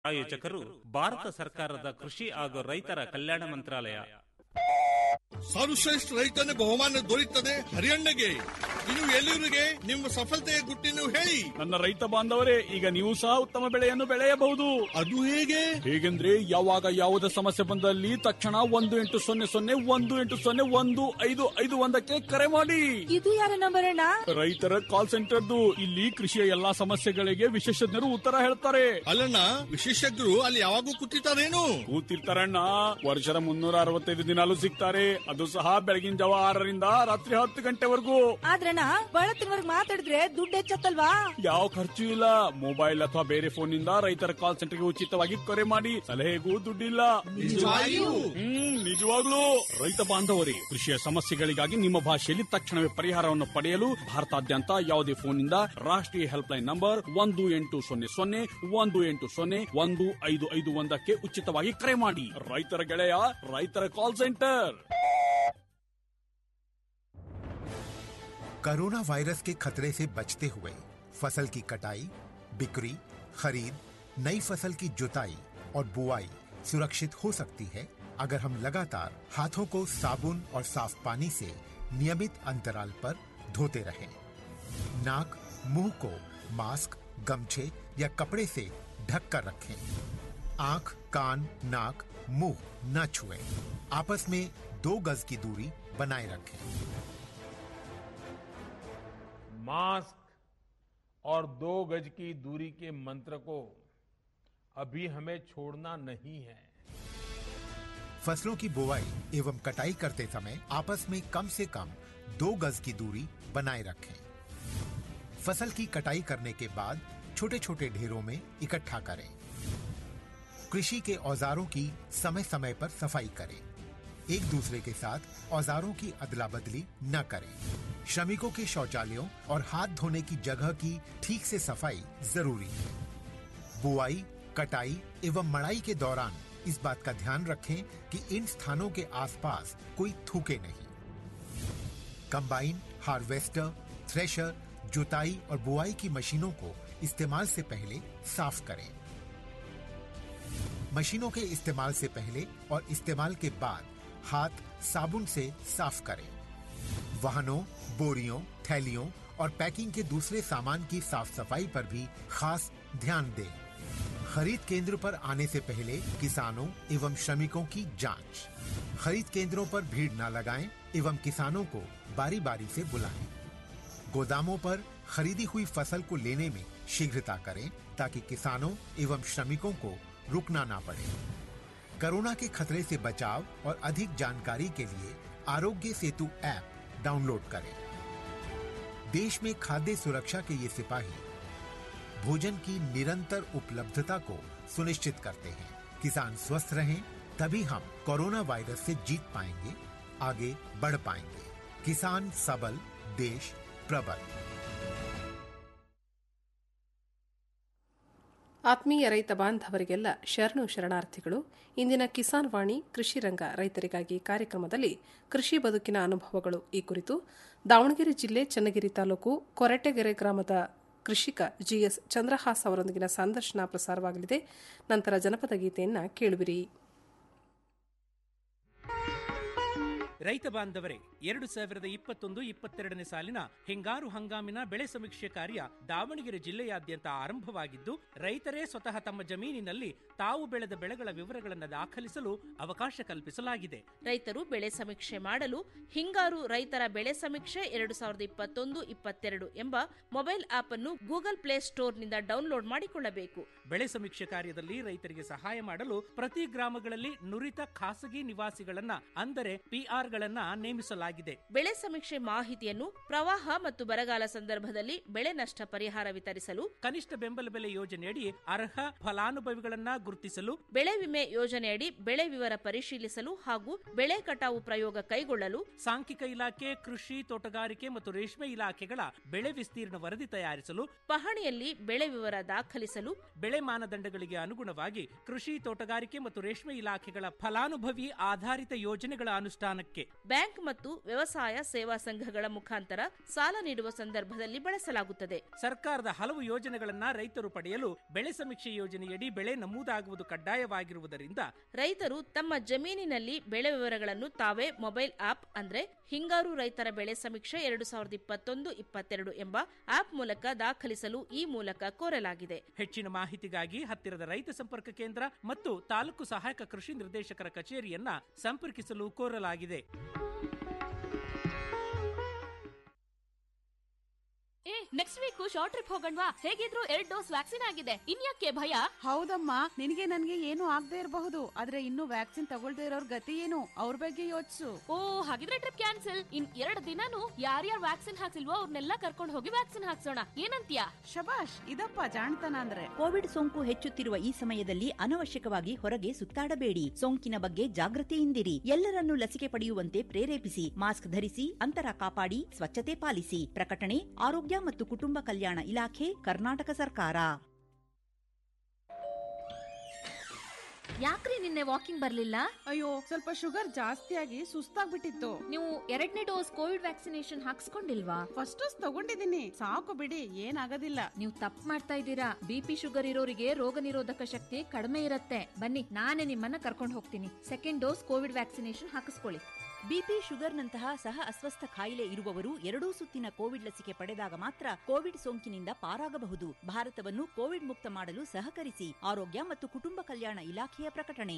ಆಯೋಜಕರು ಭಾರತ ಸರ್ಕಾರದ ಕೃಷಿ ಹಾಗೂ ರೈತರ ಕಲ್ಯಾಣ ಮಂತ್ರಾಲಯ ಸರ್ವಶ್ರೇಷ್ಠ ರೈತನ ಬಹುಮಾನ ದೊರೆಯುತ್ತದೆ ಹರಿಯಣ್ಣಗೆ ಇನ್ನು ಎಲ್ಲರಿಗೆ ನಿಮ್ಮ ಸಫಲತೆಯ ಗುಟ್ಟಿನ ಹೇಳಿ ನನ್ನ ರೈತ ಬಾಂಧವರೇ ಈಗ ನೀವು ಸಹ ಉತ್ತಮ ಬೆಳೆಯನ್ನು ಬೆಳೆಯಬಹುದು ಅದು ಹೇಗೆ ಹೇಗೆಂದ್ರೆ ಯಾವಾಗ ಯಾವುದೇ ಸಮಸ್ಯೆ ಬಂದಲ್ಲಿ ತಕ್ಷಣ ಒಂದು ಎಂಟು ಸೊನ್ನೆ ಸೊನ್ನೆ ಒಂದು ಎಂಟು ಸೊನ್ನೆ ಒಂದು ಐದು ಐದು ಒಂದಕ್ಕೆ ಕರೆ ಮಾಡಿ ಇದು ಯಾರ ನಂಬರ್ ಅಣ್ಣ ರೈತರ ಕಾಲ್ ಸೆಂಟರ್ದು ಇಲ್ಲಿ ಕೃಷಿಯ ಎಲ್ಲಾ ಸಮಸ್ಯೆಗಳಿಗೆ ವಿಶೇಷಜ್ಞರು ಉತ್ತರ ಹೇಳ್ತಾರೆ ಅಲ್ಲಣ್ಣ ವಿಶೇಷಜ್ಞರು ಅಲ್ಲಿ ಯಾವಾಗೂ ಕೂತಿರ್ತಾರೇನು ಕೂತಿರ್ತಾರಣ್ಣ ವರ್ಷದ ಮುನ್ನೂರ ಅರವತ್ತೈದು ದಿನಾಲು ಸಿಗ್ತಾರೆ ಅದು ಸಹ ಬೆಳಗಿನ ಜಾವ ಆರರಿಂದ ರಾತ್ರಿ ಹತ್ತು ಗಂಟೆವರೆಗೂ ಆದ್ರಣ್ಣ ಬಳತ್ತಿನವರ್ಗ್ ಮಾತಾಡಿದ್ರೆ ದುಡ್ಡು ಹೆಚ್ಚತ್ತಲ್ವಾ ಯಾವ ಖರ್ಚು ಇಲ್ಲ ಮೊಬೈಲ್ ಅಥವಾ ಬೇರೆ ಫೋನ್ ನಿಂದ ರೈತರ ಕಾಲ್ ಸೆಂಟರ್ಗೆ ಉಚಿತವಾಗಿ ಕರೆ ಮಾಡಿ ಸಲಹೆಗೂ ದುಡ್ಡಿಲ್ಲ ಹ್ಮ್ ನಿಜವಾಗ್ಲೂ ರೈತ ಬಾಂಧವರೇ ಕೃಷಿಯ ಸಮಸ್ಯೆಗಳಿಗಾಗಿ ನಿಮ್ಮ ಭಾಷೆಯಲ್ಲಿ ತಕ್ಷಣವೇ ಪರಿಹಾರವನ್ನು ಪಡೆಯಲು ಭಾರತಾದ್ಯಂತ ಯಾವುದೇ ಫೋನ್ನಿಂದ ರಾಷ್ಟ್ರೀಯ ಹೆಲ್ಪ್ಲೈನ್ ನಂಬರ್ ಒಂದು ಎಂಟು ಸೊನ್ನೆ ಸೊನ್ನೆ ಒಂದು ಎಂಟು ಸೊನ್ನೆ ಒಂದು ಐದು ಐದು ಒಂದಕ್ಕೆ ಉಚಿತವಾಗಿ ಕರೆ ಮಾಡಿ ರೈತರ ಗೆಳೆಯ ರೈತರ ಕಾಲ್ ಸೆಂಟರ್ कोरोना वायरस के खतरे से बचते हुए फसल की कटाई बिक्री खरीद नई फसल की जुताई और बुआई सुरक्षित हो सकती है अगर हम लगातार हाथों को साबुन और साफ पानी से नियमित अंतराल पर धोते रहें। नाक मुंह को मास्क गमछे या कपड़े से ढक कर रखें आंख कान नाक मुंह न छुएं। आपस में दो गज की दूरी बनाए रखें मास्क और दो गज की दूरी के मंत्र को अभी हमें छोड़ना नहीं है फसलों की बुवाई एवं कटाई करते समय आपस में कम से कम दो गज की दूरी बनाए रखें फसल की कटाई करने के बाद छोटे छोटे ढेरों में इकट्ठा करें कृषि के औजारों की समय समय पर सफाई करें एक दूसरे के साथ औजारों की अदला बदली न करें श्रमिकों के शौचालयों और हाथ धोने की जगह की ठीक से सफाई जरूरी है बुआई कटाई एवं मड़ाई के दौरान इस बात का ध्यान रखें कि इन स्थानों के आसपास कोई थूके नहीं कंबाइन हार्वेस्टर थ्रेशर जुताई और बुआई की मशीनों को इस्तेमाल से पहले साफ करें मशीनों के इस्तेमाल से पहले और इस्तेमाल के बाद हाथ साबुन से साफ करें वाहनों बोरियों थैलियों और पैकिंग के दूसरे सामान की साफ सफाई पर भी खास ध्यान दें खरीद केंद्र पर आने से पहले किसानों एवं श्रमिकों की जांच खरीद केंद्रों पर भीड़ न लगाएं एवं किसानों को बारी बारी से बुलाएं गोदामों पर खरीदी हुई फसल को लेने में शीघ्रता करें ताकि किसानों एवं श्रमिकों को रुकना ना पड़े कोरोना के खतरे से बचाव और अधिक जानकारी के लिए आरोग्य सेतु ऐप डाउनलोड करें देश में खाद्य सुरक्षा के ये सिपाही भोजन की निरंतर उपलब्धता को सुनिश्चित करते हैं किसान स्वस्थ रहें तभी हम कोरोना वायरस से जीत पाएंगे आगे बढ़ पाएंगे किसान सबल देश प्रबल ಆತ್ಮೀಯ ರೈತ ಬಾಂಧವರಿಗೆಲ್ಲ ಶರಣು ಶರಣಾರ್ಥಿಗಳು ಇಂದಿನ ಕಿಸಾನ್ ವಾಣಿ ಕೃಷಿ ರಂಗ ರೈತರಿಗಾಗಿ ಕಾರ್ಯಕ್ರಮದಲ್ಲಿ ಕೃಷಿ ಬದುಕಿನ ಅನುಭವಗಳು ಈ ಕುರಿತು ದಾವಣಗೆರೆ ಜಿಲ್ಲೆ ಚನ್ನಗಿರಿ ತಾಲೂಕು ಕೊರಟೆಗೆರೆ ಗ್ರಾಮದ ಕೃಷಿಕ ಜಿಎಸ್ ಚಂದ್ರಹಾಸ್ ಅವರೊಂದಿಗಿನ ಸಂದರ್ಶನ ಪ್ರಸಾರವಾಗಲಿದೆ ನಂತರ ಜನಪದ ಗೀತೆಯನ್ನ ಕೇಳುವಿರಿ ರೈತ ಬಾಂಧವರೇ ಎರಡು ಸಾವಿರದ ಇಪ್ಪತ್ತೊಂದು ಇಪ್ಪತ್ತೆರಡನೇ ಸಾಲಿನ ಹಿಂಗಾರು ಹಂಗಾಮಿನ ಬೆಳೆ ಸಮೀಕ್ಷೆ ಕಾರ್ಯ ದಾವಣಗೆರೆ ಜಿಲ್ಲೆಯಾದ್ಯಂತ ಆರಂಭವಾಗಿದ್ದು ರೈತರೇ ಸ್ವತಃ ತಮ್ಮ ಜಮೀನಿನಲ್ಲಿ ತಾವು ಬೆಳೆದ ಬೆಳೆಗಳ ವಿವರಗಳನ್ನು ದಾಖಲಿಸಲು ಅವಕಾಶ ಕಲ್ಪಿಸಲಾಗಿದೆ ರೈತರು ಬೆಳೆ ಸಮೀಕ್ಷೆ ಮಾಡಲು ಹಿಂಗಾರು ರೈತರ ಬೆಳೆ ಸಮೀಕ್ಷೆ ಎರಡು ಸಾವಿರದ ಇಪ್ಪತ್ತೊಂದು ಇಪ್ಪತ್ತೆರಡು ಎಂಬ ಮೊಬೈಲ್ ಆಪ್ ಅನ್ನು ಗೂಗಲ್ ಪ್ಲೇ ಸ್ಟೋರ್ನಿಂದ ಡೌನ್ಲೋಡ್ ಮಾಡಿಕೊಳ್ಳಬೇಕು ಬೆಳೆ ಸಮೀಕ್ಷೆ ಕಾರ್ಯದಲ್ಲಿ ರೈತರಿಗೆ ಸಹಾಯ ಮಾಡಲು ಪ್ರತಿ ಗ್ರಾಮಗಳಲ್ಲಿ ನುರಿತ ಖಾಸಗಿ ನಿವಾಸಿಗಳನ್ನ ಅಂದರೆ ಪಿಆರ್ಗಳನ್ನ ನೇಮಿಸಲಾಗಿದೆ ಬೆಳೆ ಸಮೀಕ್ಷೆ ಮಾಹಿತಿಯನ್ನು ಪ್ರವಾಹ ಮತ್ತು ಬರಗಾಲ ಸಂದರ್ಭದಲ್ಲಿ ಬೆಳೆ ನಷ್ಟ ಪರಿಹಾರ ವಿತರಿಸಲು ಕನಿಷ್ಠ ಬೆಂಬಲ ಬೆಲೆ ಯೋಜನೆಯಡಿ ಅರ್ಹ ಫಲಾನುಭವಿಗಳನ್ನ ಗುರುತಿಸಲು ಬೆಳೆ ವಿಮೆ ಯೋಜನೆಯಡಿ ಬೆಳೆ ವಿವರ ಪರಿಶೀಲಿಸಲು ಹಾಗೂ ಬೆಳೆ ಕಟಾವು ಪ್ರಯೋಗ ಕೈಗೊಳ್ಳಲು ಸಾಂಖ್ಯಿಕ ಇಲಾಖೆ ಕೃಷಿ ತೋಟಗಾರಿಕೆ ಮತ್ತು ರೇಷ್ಮೆ ಇಲಾಖೆಗಳ ಬೆಳೆ ವಿಸ್ತೀರ್ಣ ವರದಿ ತಯಾರಿಸಲು ಪಹಣಿಯಲ್ಲಿ ಬೆಳೆ ವಿವರ ದಾಖಲಿಸಲು ಬೆಳೆ ಮಾನದಂಡಗಳಿಗೆ ಅನುಗುಣವಾಗಿ ಕೃಷಿ ತೋಟಗಾರಿಕೆ ಮತ್ತು ರೇಷ್ಮೆ ಇಲಾಖೆಗಳ ಫಲಾನುಭವಿ ಆಧಾರಿತ ಯೋಜನೆಗಳ ಅನುಷ್ಠಾನಕ್ಕೆ ಬಳಕೆ ಬ್ಯಾಂಕ್ ಮತ್ತು ವ್ಯವಸಾಯ ಸೇವಾ ಸಂಘಗಳ ಮುಖಾಂತರ ಸಾಲ ನೀಡುವ ಸಂದರ್ಭದಲ್ಲಿ ಬಳಸಲಾಗುತ್ತದೆ ಸರ್ಕಾರದ ಹಲವು ಯೋಜನೆಗಳನ್ನ ರೈತರು ಪಡೆಯಲು ಬೆಳೆ ಸಮೀಕ್ಷೆ ಯೋಜನೆಯಡಿ ಬೆಳೆ ನಮೂದಾಗುವುದು ಕಡ್ಡಾಯವಾಗಿರುವುದರಿಂದ ರೈತರು ತಮ್ಮ ಜಮೀನಿನಲ್ಲಿ ಬೆಳೆ ವಿವರಗಳನ್ನು ತಾವೇ ಮೊಬೈಲ್ ಆಪ್ ಅಂದ್ರೆ ಹಿಂಗಾರು ರೈತರ ಬೆಳೆ ಸಮೀಕ್ಷೆ ಎರಡು ಸಾವಿರದ ಇಪ್ಪತ್ತೊಂದು ಇಪ್ಪತ್ತೆರಡು ಎಂಬ ಆಪ್ ಮೂಲಕ ದಾಖಲಿಸಲು ಈ ಮೂಲಕ ಕೋರಲಾಗಿದೆ ಹೆಚ್ಚಿನ ಮಾಹಿತಿಗಾಗಿ ಹತ್ತಿರದ ರೈತ ಸಂಪರ್ಕ ಕೇಂದ್ರ ಮತ್ತು ತಾಲೂಕು ಸಹಾಯಕ ಕೃಷಿ ನಿರ್ದೇಶಕರ ಕಚೇರಿಯನ್ನ ಸಂಪರ್ಕಿಸಲು ಕೋರಲಾಗಿದೆ ಏ ನೆಕ್ಸ್ಟ್ ವೀಕ್ ಶಾರ್ಟ್ ಟ್ರಿಪ್ ಹೋಗಣ್ವಾ ಹೇಗಿದ್ರು ಎರಡ್ ಡೋಸ್ ವ್ಯಾಕ್ಸಿನ್ ಆಗಿದೆ ಇನ್ಯಾಕೆ ಭಯ ಹೌದಮ್ಮ ನಿನಗೆ ನನ್ಗೆ ಏನು ಆಗದೆ ಇರಬಹುದು ಆದ್ರೆ ಇನ್ನು ವ್ಯಾಕ್ಸಿನ್ ತಗೊಳ್ದೇ ಇರೋರ್ ಗತಿ ಏನು ಅವ್ರ ಬಗ್ಗೆ ಯೋಚಿಸು ಓ ಹಾಗಿದ್ರೆ ಟ್ರಿಪ್ ಕ್ಯಾನ್ಸಲ್ ಇನ್ ಎರಡ್ ದಿನಾನು ಯಾರ್ಯಾರು ವ್ಯಾಕ್ಸಿನ್ ಹಾಕ್ಸಿಲ್ವೋ ಅವ್ರನ್ನೆಲ್ಲ ಕರ್ಕೊಂಡು ಹೋಗಿ ವ್ಯಾಕ್ಸಿನ್ ಹಾಕ್ಸೋಣ ಏನಂತೀಯ ಶಬಾಷ್ ಇದಪ್ಪ ಜಾಣ್ತನ ಅಂದ್ರೆ ಕೋವಿಡ್ ಸೋಂಕು ಹೆಚ್ಚುತ್ತಿರುವ ಈ ಸಮಯದಲ್ಲಿ ಅನವಶ್ಯಕವಾಗಿ ಹೊರಗೆ ಸುತ್ತಾಡಬೇಡಿ ಸೋಂಕಿನ ಬಗ್ಗೆ ಜಾಗೃತಿಯಿಂದಿರಿ ಎಲ್ಲರನ್ನೂ ಲಸಿಕೆ ಪಡೆಯುವಂತೆ ಪ್ರೇರೇಪಿಸಿ ಮಾಸ್ಕ್ ಧರಿಸಿ ಅಂತರ ಕಾಪಾಡಿ ಸ್ವಚ್ಛತೆ ಪಾಲಿಸಿ ಪ್ರಕಟಣೆ ಆರೋಗ್ಯ ಮತ್ತು ಕುಟುಂಬ ಕಲ್ಯಾಣ ಇಲಾಖೆ ಕರ್ನಾಟಕ ಸರ್ಕಾರ ಯಾಕ್ರಿ ನಿನ್ನೆ ವಾಕಿಂಗ್ ಬರ್ಲಿಲ್ಲ ಅಯ್ಯೋ ಸ್ವಲ್ಪ ಶುಗರ್ ಜಾಸ್ತಿ ಆಗಿ ಸುಸ್ತಾಗ್ಬಿಟ್ಟಿತ್ತು ನೀವು ಎರಡನೇ ಡೋಸ್ ಕೋವಿಡ್ ವ್ಯಾಕ್ಸಿನೇಷನ್ ಹಾಕ್ಸ್ಕೊಂಡಿಲ್ವಾ ಫಸ್ಟ್ ಡೋಸ್ ತಗೊಂಡಿದ್ದೀನಿ ಸಾಕು ಬಿಡಿ ಏನಾಗೋದಿಲ್ಲ ನೀವು ತಪ್ಪು ಮಾಡ್ತಾ ಇದ್ದೀರಾ ಬಿಪಿ ಶುಗರ್ ಇರೋರಿಗೆ ರೋಗ ನಿರೋಧಕ ಶಕ್ತಿ ಕಡಿಮೆ ಇರುತ್ತೆ ಬನ್ನಿ ನಾನೇ ನಿಮ್ಮನ್ನ ಕರ್ಕೊಂಡು ಹೋಗ್ತೀನಿ ಸೆಕೆಂಡ್ ಡೋಸ್ ಕೋವಿಡ್ ವ್ಯಾಕ್ಸಿನೇಷನ್ ಹಾಕಿಸ್ಕೊಳ್ಳಿ ಬಿಪಿ ಶುಗರ್ನಂತಹ ಸಹ ಅಸ್ವಸ್ಥ ಕಾಯಿಲೆ ಇರುವವರು ಎರಡೂ ಸುತ್ತಿನ ಕೋವಿಡ್ ಲಸಿಕೆ ಪಡೆದಾಗ ಮಾತ್ರ ಕೋವಿಡ್ ಸೋಂಕಿನಿಂದ ಪಾರಾಗಬಹುದು ಭಾರತವನ್ನು ಕೋವಿಡ್ ಮುಕ್ತ ಮಾಡಲು ಸಹಕರಿಸಿ ಆರೋಗ್ಯ ಮತ್ತು ಕುಟುಂಬ ಕಲ್ಯಾಣ ಇಲಾಖೆಯ ಪ್ರಕಟಣೆ